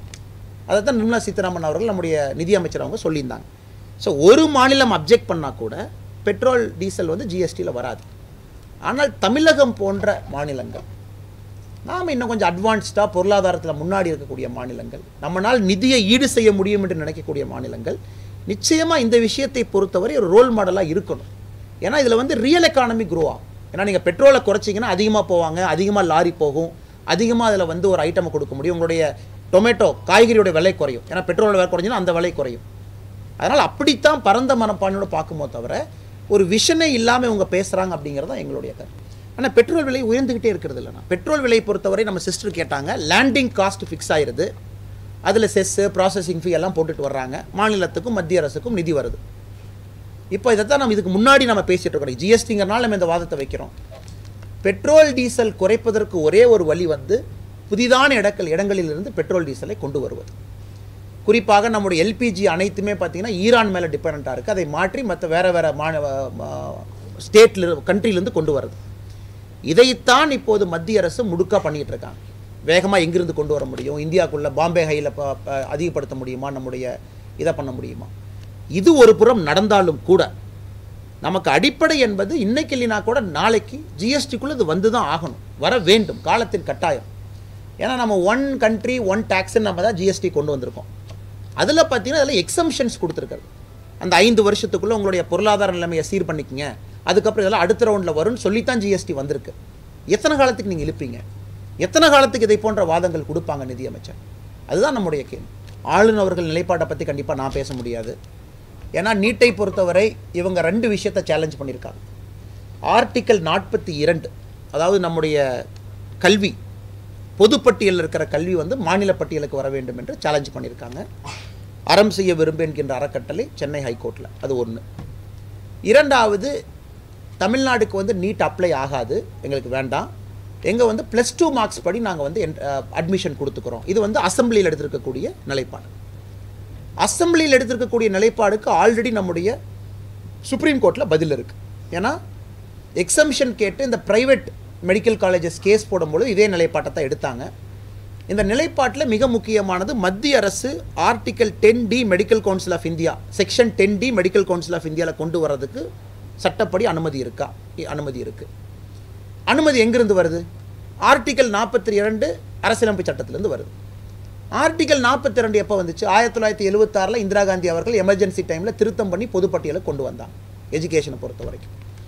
அதை தான் நிர்மலா சீதாராமன் அவர்கள் நம்முடைய நிதியமைச்சர் அவங்க சொல்லியிருந்தாங்க ஸோ ஒரு மாநிலம் அப்ஜெக்ட் பண்ணால் கூட பெட்ரோல் டீசல் வந்து ஜிஎஸ்டியில் வராது ஆனால் தமிழகம் போன்ற மாநிலங்கள் நாம் இன்னும் கொஞ்சம் அட்வான்ஸ்டாக பொருளாதாரத்தில் முன்னாடி இருக்கக்கூடிய மாநிலங்கள் நம்மளால் நிதியை ஈடு செய்ய முடியும் என்று நினைக்கக்கூடிய மாநிலங்கள் நிச்சயமாக இந்த விஷயத்தை பொறுத்தவரை ஒரு ரோல் மாடலாக இருக்கணும் ஏன்னா இதில் வந்து ரியல் எக்கானமி க்ரோ ஆகும் ஏன்னா நீங்கள் பெட்ரோலை குறைச்சிங்கன்னா அதிகமாக போவாங்க அதிகமாக லாரி போகும் அதிகமாக அதில் வந்து ஒரு ஐட்டமை கொடுக்க முடியும் உங்களுடைய டொமேட்டோ காய்கறியோட விலை குறையும் ஏன்னா பெட்ரோலோட விலை குறைஞ்சுன்னா அந்த விலை குறையும் அதனால் அப்படித்தான் பரந்த மனப்பான்மையோட பார்க்குமோ தவிர ஒரு விஷனே இல்லாமல் இவங்க பேசுகிறாங்க அப்படிங்கிறது தான் எங்களுடைய கருத்து ஆனால் பெட்ரோல் விலை உயர்ந்துக்கிட்டே இருக்கிறது இல்லைண்ணா பெட்ரோல் விலை பொறுத்தவரை நம்ம சிஸ்டர் கேட்டாங்க லேண்டிங் காஸ்ட் ஃபிக்ஸ் ஆயிருது அதில் செஸ்ஸு ப்ராசஸிங் ஃபீ எல்லாம் போட்டுட்டு வர்றாங்க மாநிலத்துக்கும் மத்திய அரசுக்கும் நிதி வருது இப்போ இதைத்தான் நம்ம இதுக்கு முன்னாடி நம்ம பேசிட்டு இருக்கோம் ஜிஎஸ்டிங்கிறனால நம்ம இந்த வாதத்தை வைக்கிறோம் பெட்ரோல் டீசல் குறைப்பதற்கு ஒரே ஒரு வழி வந்து புதிதான இடங்கள் இடங்களிலிருந்து பெட்ரோல் டீசலை கொண்டு வருவது குறிப்பாக நம்முடைய எல்பிஜி அனைத்துமே பார்த்தீங்கன்னா ஈரான் மேலே டிபெண்ட்டாக இருக்குது அதை மாற்றி மற்ற வேறு வேறு மாநில ஸ்டேட்டில் கண்ட்ரிலேருந்து கொண்டு வருது இதைத்தான் இப்போது மத்திய அரசு முடுக்கா பண்ணிட்டு இருக்காங்க வேகமாக எங்கிருந்து கொண்டு வர முடியும் இந்தியாவுக்குள்ள பாம்பே ஹையில் அதிகப்படுத்த முடியுமா நம்முடைய இதை பண்ண முடியுமா இது ஒரு புறம் நடந்தாலும் கூட நமக்கு அடிப்படை என்பது இன்னைக்கு இல்லைனா கூட நாளைக்கு ஜிஎஸ்டிக்குள்ளே இது வந்து தான் ஆகணும் வர வேண்டும் காலத்தின் கட்டாயம் ஏன்னா நம்ம ஒன் கண்ட்ரி ஒன் டேக்ஸ்ன்னு நம்ம தான் ஜிஎஸ்டி கொண்டு வந்திருக்கோம் அதில் பார்த்தீங்கன்னா அதில் எக்ஸம்ஷன்ஸ் கொடுத்துருக்காரு அந்த ஐந்து வருஷத்துக்குள்ளே உங்களுடைய பொருளாதார நிலைமையை சீர் பண்ணிக்கங்க அதுக்கப்புறம் இதெல்லாம் அடுத்த ரவுண்டில் வரும்னு சொல்லித்தான் ஜிஎஸ்டி வந்திருக்கு எத்தனை காலத்துக்கு நீங்கள் இழுப்பீங்க எத்தனை காலத்துக்கு இதை போன்ற வாதங்கள் கொடுப்பாங்க நிதியமைச்சர் அதுதான் நம்முடைய கேள்வி ஆளுநர் அவர்கள் நிலைப்பாட்டை பற்றி கண்டிப்பாக நான் பேச முடியாது ஏன்னா நீட்டை பொறுத்தவரை இவங்க ரெண்டு விஷயத்தை சேலஞ்ச் பண்ணியிருக்காங்க ஆர்டிக்கல் நாற்பத்தி இரண்டு அதாவது நம்முடைய கல்வி பொதுப்பட்டியலில் இருக்கிற கல்வி வந்து மாநில பட்டியலுக்கு வர வேண்டும் என்று சேலஞ்ச் பண்ணியிருக்காங்க அறம் செய்ய விரும்பு என்கின்ற அறக்கட்டளை சென்னை ஹைகோர்ட்டில் அது ஒன்று இரண்டாவது தமிழ்நாடுக்கு வந்து நீட் அப்ளை ஆகாது எங்களுக்கு வேண்டாம் எங்கள் வந்து ப்ளஸ் டூ மார்க்ஸ் படி நாங்கள் வந்து அட்மிஷன் கொடுத்துக்கிறோம் இது வந்து அசம்பிளியில் எடுத்திருக்கக்கூடிய நிலைப்பாடு அசம்பிளியில் எடுத்திருக்கக்கூடிய நிலைப்பாடுக்கு ஆல்ரெடி நம்முடைய சுப்ரீம் கோர்ட்டில் பதில் இருக்குது ஏன்னா எக்ஸம்ஷன் கேட்டு இந்த ப்ரைவேட் மெடிக்கல் காலேஜஸ் கேஸ் போடும்போது இதே நிலைப்பாட்டை தான் எடுத்தாங்க இந்த நிலைப்பாட்டில் மிக முக்கியமானது மத்திய அரசு article ten D medical council of India section ten D medical council of இந்தியாவில் கொண்டு வர்றதுக்கு சட்டப்படி அனுமதி இருக்கா இ- அனுமதி இருக்குது அனுமதி எங்கிருந்து வருது ஆர்டிக்கல் நாற்பத்தி இரண்டு அரசியலமைப்பு சட்டத்திலேருந்து வருது ஆர்டிக்கல் நாற்பத்தி ரெண்டு எப்போ வந்துச்சு ஆயிரத்தி தொள்ளாயிரத்தி எழுபத்தாறில் இந்திரா காந்தி அவர்கள் எமர்ஜென்சி டைமில் திருத்தம் பண்ணி பொதுப்பட்டியலுக்கு கொண்டு வந்தாங்க எஜுகேஷனை பொறுத்த வரைக்கும்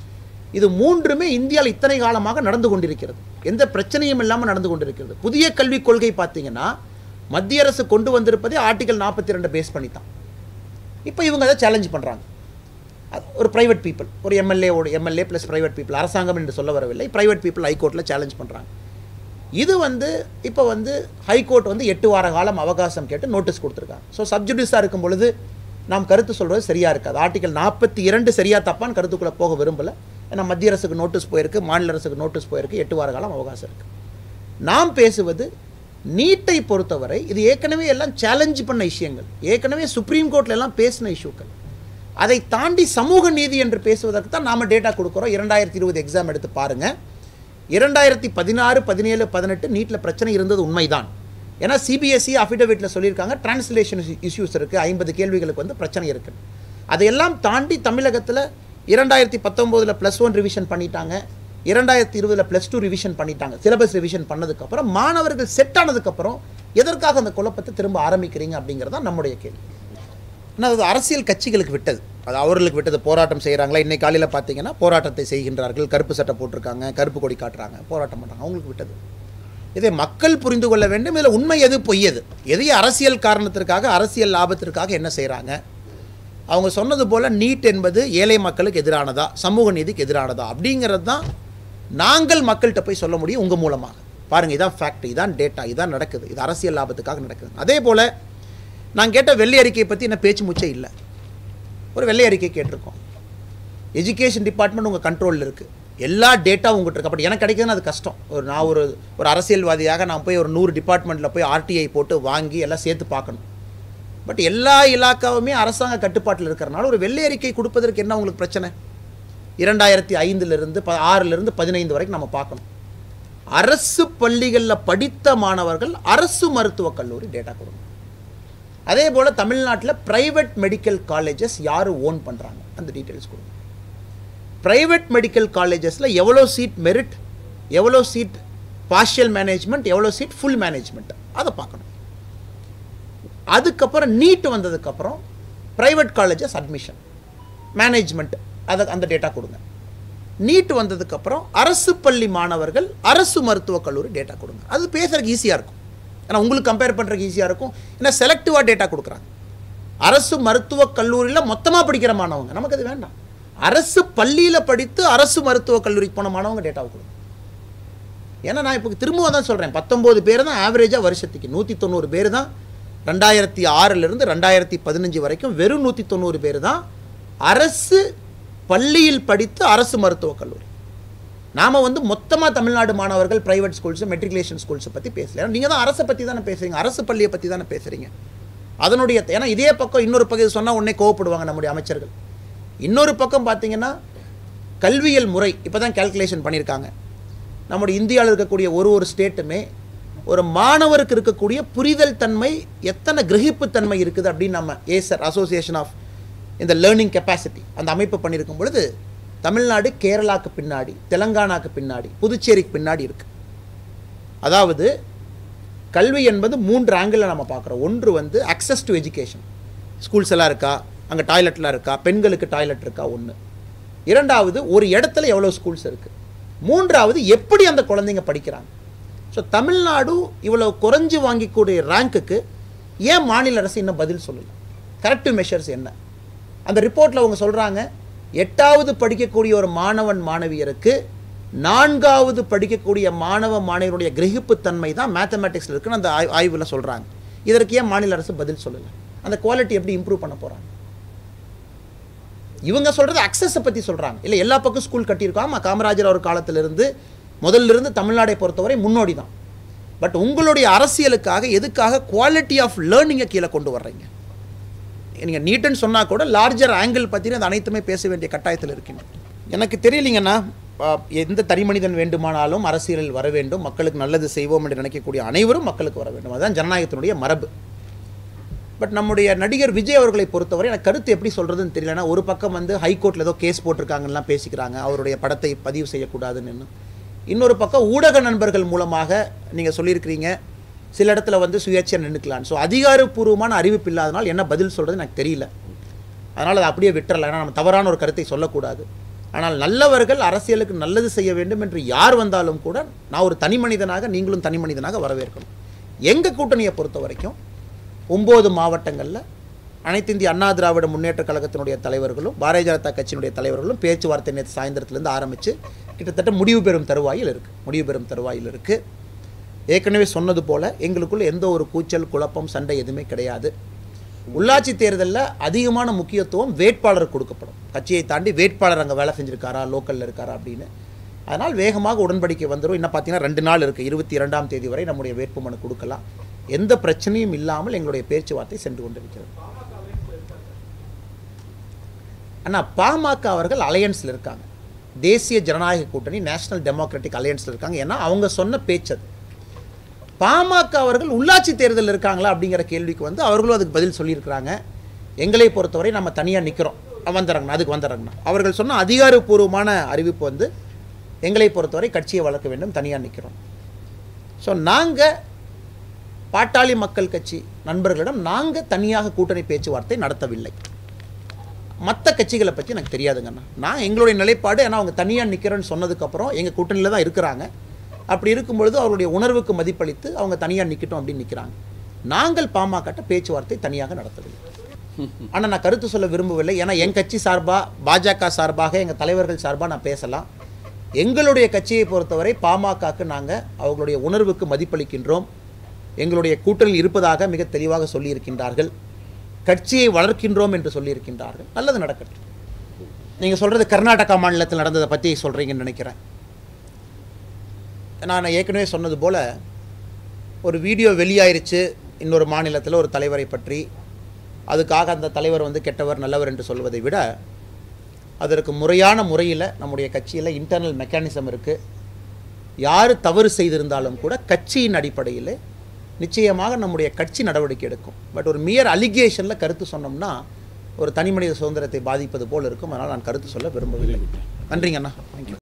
இது மூன்றுமே இந்தியாவில் இத்தனை காலமாக நடந்து கொண்டிருக்கிறது எந்த பிரச்சனையும் இல்லாமல் நடந்து கொண்டிருக்கிறது புதிய கல்விக் கொள்கை பார்த்தீங்கன்னா மத்திய அரசு கொண்டு வந்திருப்பதே ஆர்டிகல் நாற்பத்தி ரெண்டு பேஸ் பண்ணி தான் இப்போ இவங்க அதை சேலஞ்ச் பண்ணுறாங்க அது ஒரு ப்ரைவேட் பீப்புள் ஒரு MLA MLA plus private people அரசாங்கம் என்று சொல்ல வரவில்லை ப்ரைவேட் பீப்புள் ஹைகோர்ட்டில் சேலஞ்ச் பண்ணுறாங்க இது வந்து இப்போ வந்து ஹைகோர்ட் வந்து எட்டு வார காலம் அவகாசம் கேட்டு நோட்டீஸ் கொடுத்துருக்காங்க ஸோ சப்ஜுடிஸாக இருக்கும் பொழுது நாம் கருத்து சொல்கிறது சரியாக இருக்காது ஆர்டிகல் நாற்பத்தி இரண்டு சரியாக தப்பான்னு கருத்துக்குள்ளே போக விரும்பலை ஏன்னா மத்திய அரசுக்கு நோட்டீஸ் போயிருக்கு மாநில அரசுக்கு நோட்டீஸ் போயிருக்கு எட்டு வார காலம் அவகாசம் இருக்குது நாம் பேசுவது நீட்டை பொறுத்தவரை இது ஏற்கனவே எல்லாம் சேலஞ்ச் பண்ண விஷயங்கள் ஏற்கனவே சுப்ரீம் கோர்ட்ல எல்லாம் பேசின இஷ்யூக்கள் அதை தாண்டி சமூக நீதி என்று பேசுவதற்கு தான் நாம டேட்டா கொடுக்குறோம் இரண்டாயிரத்தி இருபது எக்ஸாம் எடுத்து பாருங்க இரண்டாயிரத்தி பதினாறு பதினேழு பதினெட்டு நீட்டில் பிரச்சனை இருந்தது உண்மைதான் ஏன்னா சிபிஎஸ்சி அஃபிடவிட்டில் சொல்லியிருக்காங்க டிரான்ஸ்லேஷன் இஷ்யூஸ் இருக்குது ஐம்பது கேள்விகளுக்கு வந்து பிரச்சனை இருக்குது அதையெல்லாம் தாண்டி தமிழகத்தில் இரண்டாயிரத்தி பத்தொம்போதில் ப்ளஸ் ஒன் ரிவிஷன் பண்ணிட்டாங்க இரண்டாயிரத்தி இருபதில் ப்ளஸ் டூ ரிவிஷன் பண்ணிட்டாங்க சிலபஸ் ரிவிஷன் பண்ணதுக்கப்புறம் மாணவர்கள் செட் ஆனதுக்கப்புறம் எதற்காக அந்த குழப்பத்தை திரும்ப ஆரம்பிக்கிறீங்க அப்படிங்கிறது தான் நம்முடைய கேள்வி ஆனால் அது அரசியல் கட்சிகளுக்கு விட்டது அது அவர்களுக்கு விட்டது போராட்டம் செய்கிறாங்களா இன்னைக்கு காலையில் பார்த்தீங்கன்னா போராட்டத்தை செய்கின்றார்கள் கருப்பு சட்டை போட்டிருக்காங்க கருப்பு கொடி காட்டுறாங்க போராட்டம் பண்ணுறாங்க அவங்களுக்கு விட்டது இதை மக்கள் புரிந்து கொள்ள வேண்டும் இதில் உண்மை எது பொய் எது எதைய அரசியல் காரணத்திற்காக அரசியல் லாபத்திற்காக என்ன செய்கிறாங்க அவங்க சொன்னது போல் நீட் என்பது ஏழை மக்களுக்கு எதிரானதா சமூக நீதிக்கு எதிரானதா அப்படிங்கிறது தான் நாங்கள் மக்கள்கிட்ட போய் சொல்ல முடியும் உங்கள் மூலமாக பாருங்கள் இதான் ஃபேக்ட் இதான் டேட்டா இதான் நடக்குது இது அரசியல் லாபத்துக்காக நடக்குது அதே போல் நான் கேட்ட வெள்ளை அறிக்கையை பற்றி என்ன பேச்சு முச்சே இல்லை ஒரு வெள்ளை அறிக்கை கேட்டிருக்கோம் எஜுகேஷன் டிபார்ட்மெண்ட் உங்கள் கண்ட்ரோலில் இருக்குது எல்லா டேட்டா உங்கள்கிட்ட இருக்கு அப்படி எனக்கு கிடைக்குதுன்னு அது கஷ்டம் ஒரு நான் ஒரு ஒரு அரசியல்வாதியாக நான் போய் ஒரு நூறு டிபார்ட்மெண்ட்டில் போய் ஆர்டிஐ போட்டு வாங்கி எல்லாம் சேர்த்து பார்க்கணும் பட் எல்லா இலாக்காவுமே அரசாங்க கட்டுப்பாட்டில் இருக்கிறனால ஒரு வெள்ளை அறிக்கை கொடுப்பதற்கு என்ன உங்களுக்கு பிரச்சனை இரண்டாயிரத்தி ஐந்துலேருந்து ப ஆறிலிருந்து பதினைந்து வரைக்கும் நம்ம பார்க்கணும் அரசு பள்ளிகளில் படித்த மாணவர்கள் அரசு மருத்துவக் கல்லூரி டேட்டா கொடுங்க அதே போல் தமிழ்நாட்டில் பிரைவேட் மெடிக்கல் காலேஜஸ் யார் ஓன் பண்ணுறாங்க அந்த டீட்டெயில்ஸ் கொடுங்க பிரைவேட் மெடிக்கல் காலேஜஸில் எவ்வளோ சீட் மெரிட் எவ்வளோ சீட் பார்ஷியல் மேனேஜ்மெண்ட் எவ்வளோ சீட் ஃபுல் மேனேஜ்மெண்ட் அதை பார்க்கணும் அதுக்கப்புறம் நீட் வந்ததுக்கப்புறம் ப்ரைவேட் காலேஜஸ் அட்மிஷன் மேனேஜ்மெண்ட் அதை அந்த டேட்டா கொடுங்க நீட் வந்ததுக்கப்புறம் அரசு பள்ளி மாணவர்கள் அரசு மருத்துவக் கல்லூரி டேட்டா கொடுங்க அது பேசுறதுக்கு ஈஸியாக இருக்கும் ஏன்னா உங்களுக்கு கம்பேர் பண்ணுறதுக்கு ஈஸியாக இருக்கும் ஏன்னா செலக்டிவாக டேட்டா கொடுக்குறாங்க அரசு மருத்துவக் கல்லூரியில் மொத்தமாக படிக்கிற மாணவங்க நமக்கு அது வேண்டாம் அரசு பள்ளியில் படித்து அரசு மருத்துவக் கல்லூரிக்கு போன மாணவங்க டேட்டாவை கொடுங்க ஏன்னா நான் இப்போ திரும்பவும் தான் சொல்கிறேன் பத்தொம்போது பேர் தான் ஆவரேஜாக வருஷத்துக்கு நூற்றி தொண்ணூறு பேர் தான் ரெண்டாயிரத்தி ஆறிலிருந்து ரெண்டாயிரத்தி பதினஞ்சு வரைக்கும் வெறும் நூற்றி தொண்ணூறு பேர் தான் அரசு பள்ளியில் படித்து அரசு மருத்துவக் கல்லூரி நாம் வந்து மொத்தமாக தமிழ்நாடு மாணவர்கள் பிரைவேட் ஸ்கூல்ஸு மெட்ரிகுலேஷன் ஸ்கூல்ஸை பற்றி பேசல ஏன்னா நீங்கள் தான் அரசை பற்றி தானே பேசுகிறீங்க அரசு பள்ளியை பற்றி தானே பேசுகிறீங்க அதனுடைய ஏன்னா இதே பக்கம் இன்னொரு பக்கம் சொன்னால் உடனே கோவப்படுவாங்க நம்முடைய அமைச்சர்கள் இன்னொரு பக்கம் பார்த்தீங்கன்னா கல்வியல் முறை இப்போ தான் கேல்குலேஷன் பண்ணியிருக்காங்க நம்முடைய இந்தியாவில் இருக்கக்கூடிய ஒரு ஒரு ஸ்டேட்டுமே ஒரு மாணவருக்கு இருக்கக்கூடிய புரிதல் தன்மை எத்தனை கிரகிப்பு தன்மை இருக்குது அப்படின்னு நம்ம ஏசர் அசோசியேஷன் ஆஃப் இந்த லேர்னிங் கெப்பாசிட்டி அந்த அமைப்பு பண்ணியிருக்கும் பொழுது தமிழ்நாடு கேரளாக்கு பின்னாடி தெலங்கானாக்கு பின்னாடி புதுச்சேரிக்கு பின்னாடி இருக்கு அதாவது கல்வி என்பது மூன்று ஆங்கிளில் நம்ம பார்க்குறோம் ஒன்று வந்து அக்சஸ் டு எஜுகேஷன் ஸ்கூல்ஸ் எல்லாம் இருக்கா அங்கே டாய்லெட்லாம் இருக்கா பெண்களுக்கு டாய்லெட் இருக்கா ஒன்று இரண்டாவது ஒரு இடத்துல எவ்வளோ ஸ்கூல்ஸ் இருக்குது மூன்றாவது எப்படி அந்த குழந்தைங்க படிக்கிறாங்க ஸோ தமிழ்நாடு இவ்வளோ குறைஞ்சு வாங்கிக்கூடிய ரேங்க்குக்கு ஏன் மாநில அரசு இன்னும் பதில் சொல்லலை கரெக்டிவ் மெஷர்ஸ் என்ன அந்த ரிப்போர்ட்டில் அவங்க சொல்கிறாங்க எட்டாவது படிக்கக்கூடிய ஒரு மாணவன் மாணவியருக்கு நான்காவது படிக்கக்கூடிய மாணவ மாணவியருடைய கிரகிப்புத்தன்மை தான் மேத்தமேட்டிக்ஸில் இருக்குன்னு அந்த ஆய் ஆய்வில் சொல்கிறாங்க இதற்கு ஏன் மாநில அரசு பதில் சொல்லலை அந்த குவாலிட்டி எப்படி இம்ப்ரூவ் பண்ண போகிறாங்க இவங்க சொல்கிறது அக்சஸை பற்றி சொல்கிறாங்க இல்லை எல்லா பக்கம் ஸ்கூல் கட்டியிருக்கோம் ஆமாம் காமராஜர் அவர் காலத்திலிருந்து முதல்ல இருந்து தமிழ்நாடை பொறுத்தவரை முன்னோடி தான் பட் உங்களுடைய அரசியலுக்காக எதுக்காக குவாலிட்டி ஆஃப் லேர்னிங்கை கீழே கொண்டு வர்றீங்க நீங்கள் நீட்டுன்னு சொன்னால் கூட லார்ஜர் ஆங்கிள் பற்றின அது அனைத்துமே பேச வேண்டிய கட்டாயத்தில் இருக்கீங்க எனக்கு தெரியலீங்கன்னா ஆ, எந்த தனி மனிதன் வேண்டுமானாலும் அரசியலில் வர வேண்டும் மக்களுக்கு நல்லது செய்வோம் என்று நினைக்கக்கூடிய அனைவரும் மக்களுக்கு வர வேண்டும் அதுதான் ஜனநாயகத்தினுடைய மரபு பட் நம்முடைய நடிகர் விஜய் அவர்களை பொறுத்தவரை எனக்கு கருத்து எப்படி சொல்கிறதுன்னு தெரியலனா ஒரு பக்கம் வந்து ஹைகோர்ட்டில் ஏதோ கேஸ் போட்டிருக்காங்கலாம் பேசிக்கிறாங்க அவருடைய படத்தை பதிவு செய்யக்கூடாதுன்னு இன்னும். இன்னொரு பக்கம் ஊடக நண்பர்கள் மூலமாக நீங்கள் சொல்லியிருக்கிறீங்க சில இடத்துல வந்து சுயேட்சை நின்றுக்கலான்னு ஸோ அதிகாரப்பூர்வமான அறிவிப்பு இல்லாதனால் என்ன பதில் சொல்கிறது எனக்கு தெரியல அதனால் அதை அப்படியே விட்டுறலாம் ஏன்னா நம்ம தவறான ஒரு கருத்தை சொல்லக்கூடாது ஆனால் நல்லவர்கள் அரசியலுக்கு நல்லது செய்ய வேண்டும் என்று யார் வந்தாலும் கூட நான் ஒரு தனி மனிதனாக நீங்களும் தனி மனிதனாக வரவேற்கணும் எங்கள் கூட்டணியை பொறுத்த வரைக்கும் ஒம்பது மாவட்டங்களில் அனைத்து இந்திய அண்ணா திராவிட முன்னேற்ற கழகத்தினுடைய தலைவர்களும் பாரதிய ஜனதா கட்சியினுடைய தலைவர்களும் பேச்சுவார்த்தை நேற்று சாயந்தரத்துலேருந்து ஆரம்பித்து கிட்டத்தட்ட முடிவு பெறும் தருவாயில் இருக்குது முடிவு பெறும் தருவாயில் இருக்குது ஏற்கனவே சொன்னது போல் எங்களுக்குள்ள எந்த ஒரு கூச்சல் குழப்பம் சண்டை எதுவுமே கிடையாது உள்ளாட்சி தேர்தலில் அதிகமான முக்கியத்துவம் வேட்பாளருக்கு கொடுக்கப்படும் கட்சியை தாண்டி வேட்பாளர் அங்கே வேலை செஞ்சுருக்காரா லோக்கலில் இருக்காரா அப்படின்னு அதனால் வேகமாக உடன்படிக்கை வந்துடும் இன்னும் பார்த்தீங்கன்னா ரெண்டு நாள் இருக்குது இருபத்தி இரண்டாம் தேதி வரை நம்முடைய வேட்புமனு கொடுக்கலாம் எந்த பிரச்சனையும் இல்லாமல் எங்களுடைய பேச்சுவார்த்தை சென்று கொண்டிருக்கிறது ஆனால் பாமக அவர்கள் அலையன்ஸில் இருக்காங்க தேசிய ஜனநாயக கூட்டணி நேஷனல் டெமோக்ராட்டிக் அலையன்ஸில் இருக்காங்க ஏன்னா அவங்க சொன்ன பேச்சு அது பாமக அவர்கள் உள்ளாட்சி தேர்தலில் இருக்காங்களா அப்படிங்கிற கேள்விக்கு வந்து அவர்களும் அதுக்கு பதில் சொல்லியிருக்கிறாங்க எங்களை பொறுத்தவரை நம்ம தனியாக நிற்கிறோம் வந்துடுறாங்கண்ணா அதுக்கு வந்துடுறாங்கண்ணா அவர்கள் சொன்ன அதிகாரப்பூர்வமான அறிவிப்பு வந்து எங்களை பொறுத்தவரை கட்சியை வளர்க்க வேண்டும் தனியாக நிற்கிறோம் ஸோ நாங்கள் பாட்டாளி மக்கள் கட்சி நண்பர்களிடம் நாங்கள் தனியாக கூட்டணி பேச்சுவார்த்தை நடத்தவில்லை மற்ற கட்சிகளை பற்றி எனக்கு தெரியாதுங்கண்ணா நான் எங்களுடைய நிலைப்பாடு ஏன்னா அவங்க தனியாக நிற்கிறேன்னு சொன்னதுக்கப்புறம் எங்கள் கூட்டணியில் தான் இருக்கிறாங்க அப்படி இருக்கும் பொழுது அவருடைய உணர்வுக்கு மதிப்பளித்து அவங்க தனியாக நிற்கட்டும் அப்படின்னு நிற்கிறாங்க நாங்கள் பாமகட்ட பேச்சுவார்த்தை தனியாக நடத்தவில்லை ஆனால் நான் கருத்து சொல்ல விரும்பவில்லை ஏன்னா என் கட்சி சார்பாக பாஜக சார்பாக எங்கள் தலைவர்கள் சார்பாக நான் பேசலாம் எங்களுடைய கட்சியை பொறுத்தவரை பாமகக்கு நாங்கள் அவங்களுடைய உணர்வுக்கு மதிப்பளிக்கின்றோம் எங்களுடைய கூட்டணியில் இருப்பதாக மிக தெளிவாக சொல்லியிருக்கின்றார்கள் கட்சியை வளர்க்கின்றோம் என்று சொல்லியிருக்கின்றார்கள் நல்லது நடக்கட்டும் நீங்கள் சொல்கிறது கர்நாடகா மாநிலத்தில் நடந்ததை பற்றி சொல்கிறீங்கன்னு நினைக்கிறேன் நான் ஏற்கனவே சொன்னது போல் ஒரு வீடியோ வெளியாயிருச்சு இன்னொரு மாநிலத்தில் ஒரு தலைவரை பற்றி அதுக்காக அந்த தலைவர் வந்து கெட்டவர் நல்லவர் என்று சொல்வதை விட அதற்கு முறையான முறையில் நம்முடைய கட்சியில் இன்டர்னல் மெக்கானிசம் இருக்குது யார் தவறு செய்திருந்தாலும் கூட கட்சியின் அடிப்படையில் நிச்சயமாக நம்முடைய கட்சி நடவடிக்கை எடுக்கும் பட் ஒரு மியர் அலிகேஷனில் கருத்து சொன்னோம்னா ஒரு தனி மனித சுதந்திரத்தை பாதிப்பது போல் இருக்கும் அதனால் நான் கருத்து சொல்ல விரும்பவில்லை நன்றிங்கண்ணா தேங்க்யூ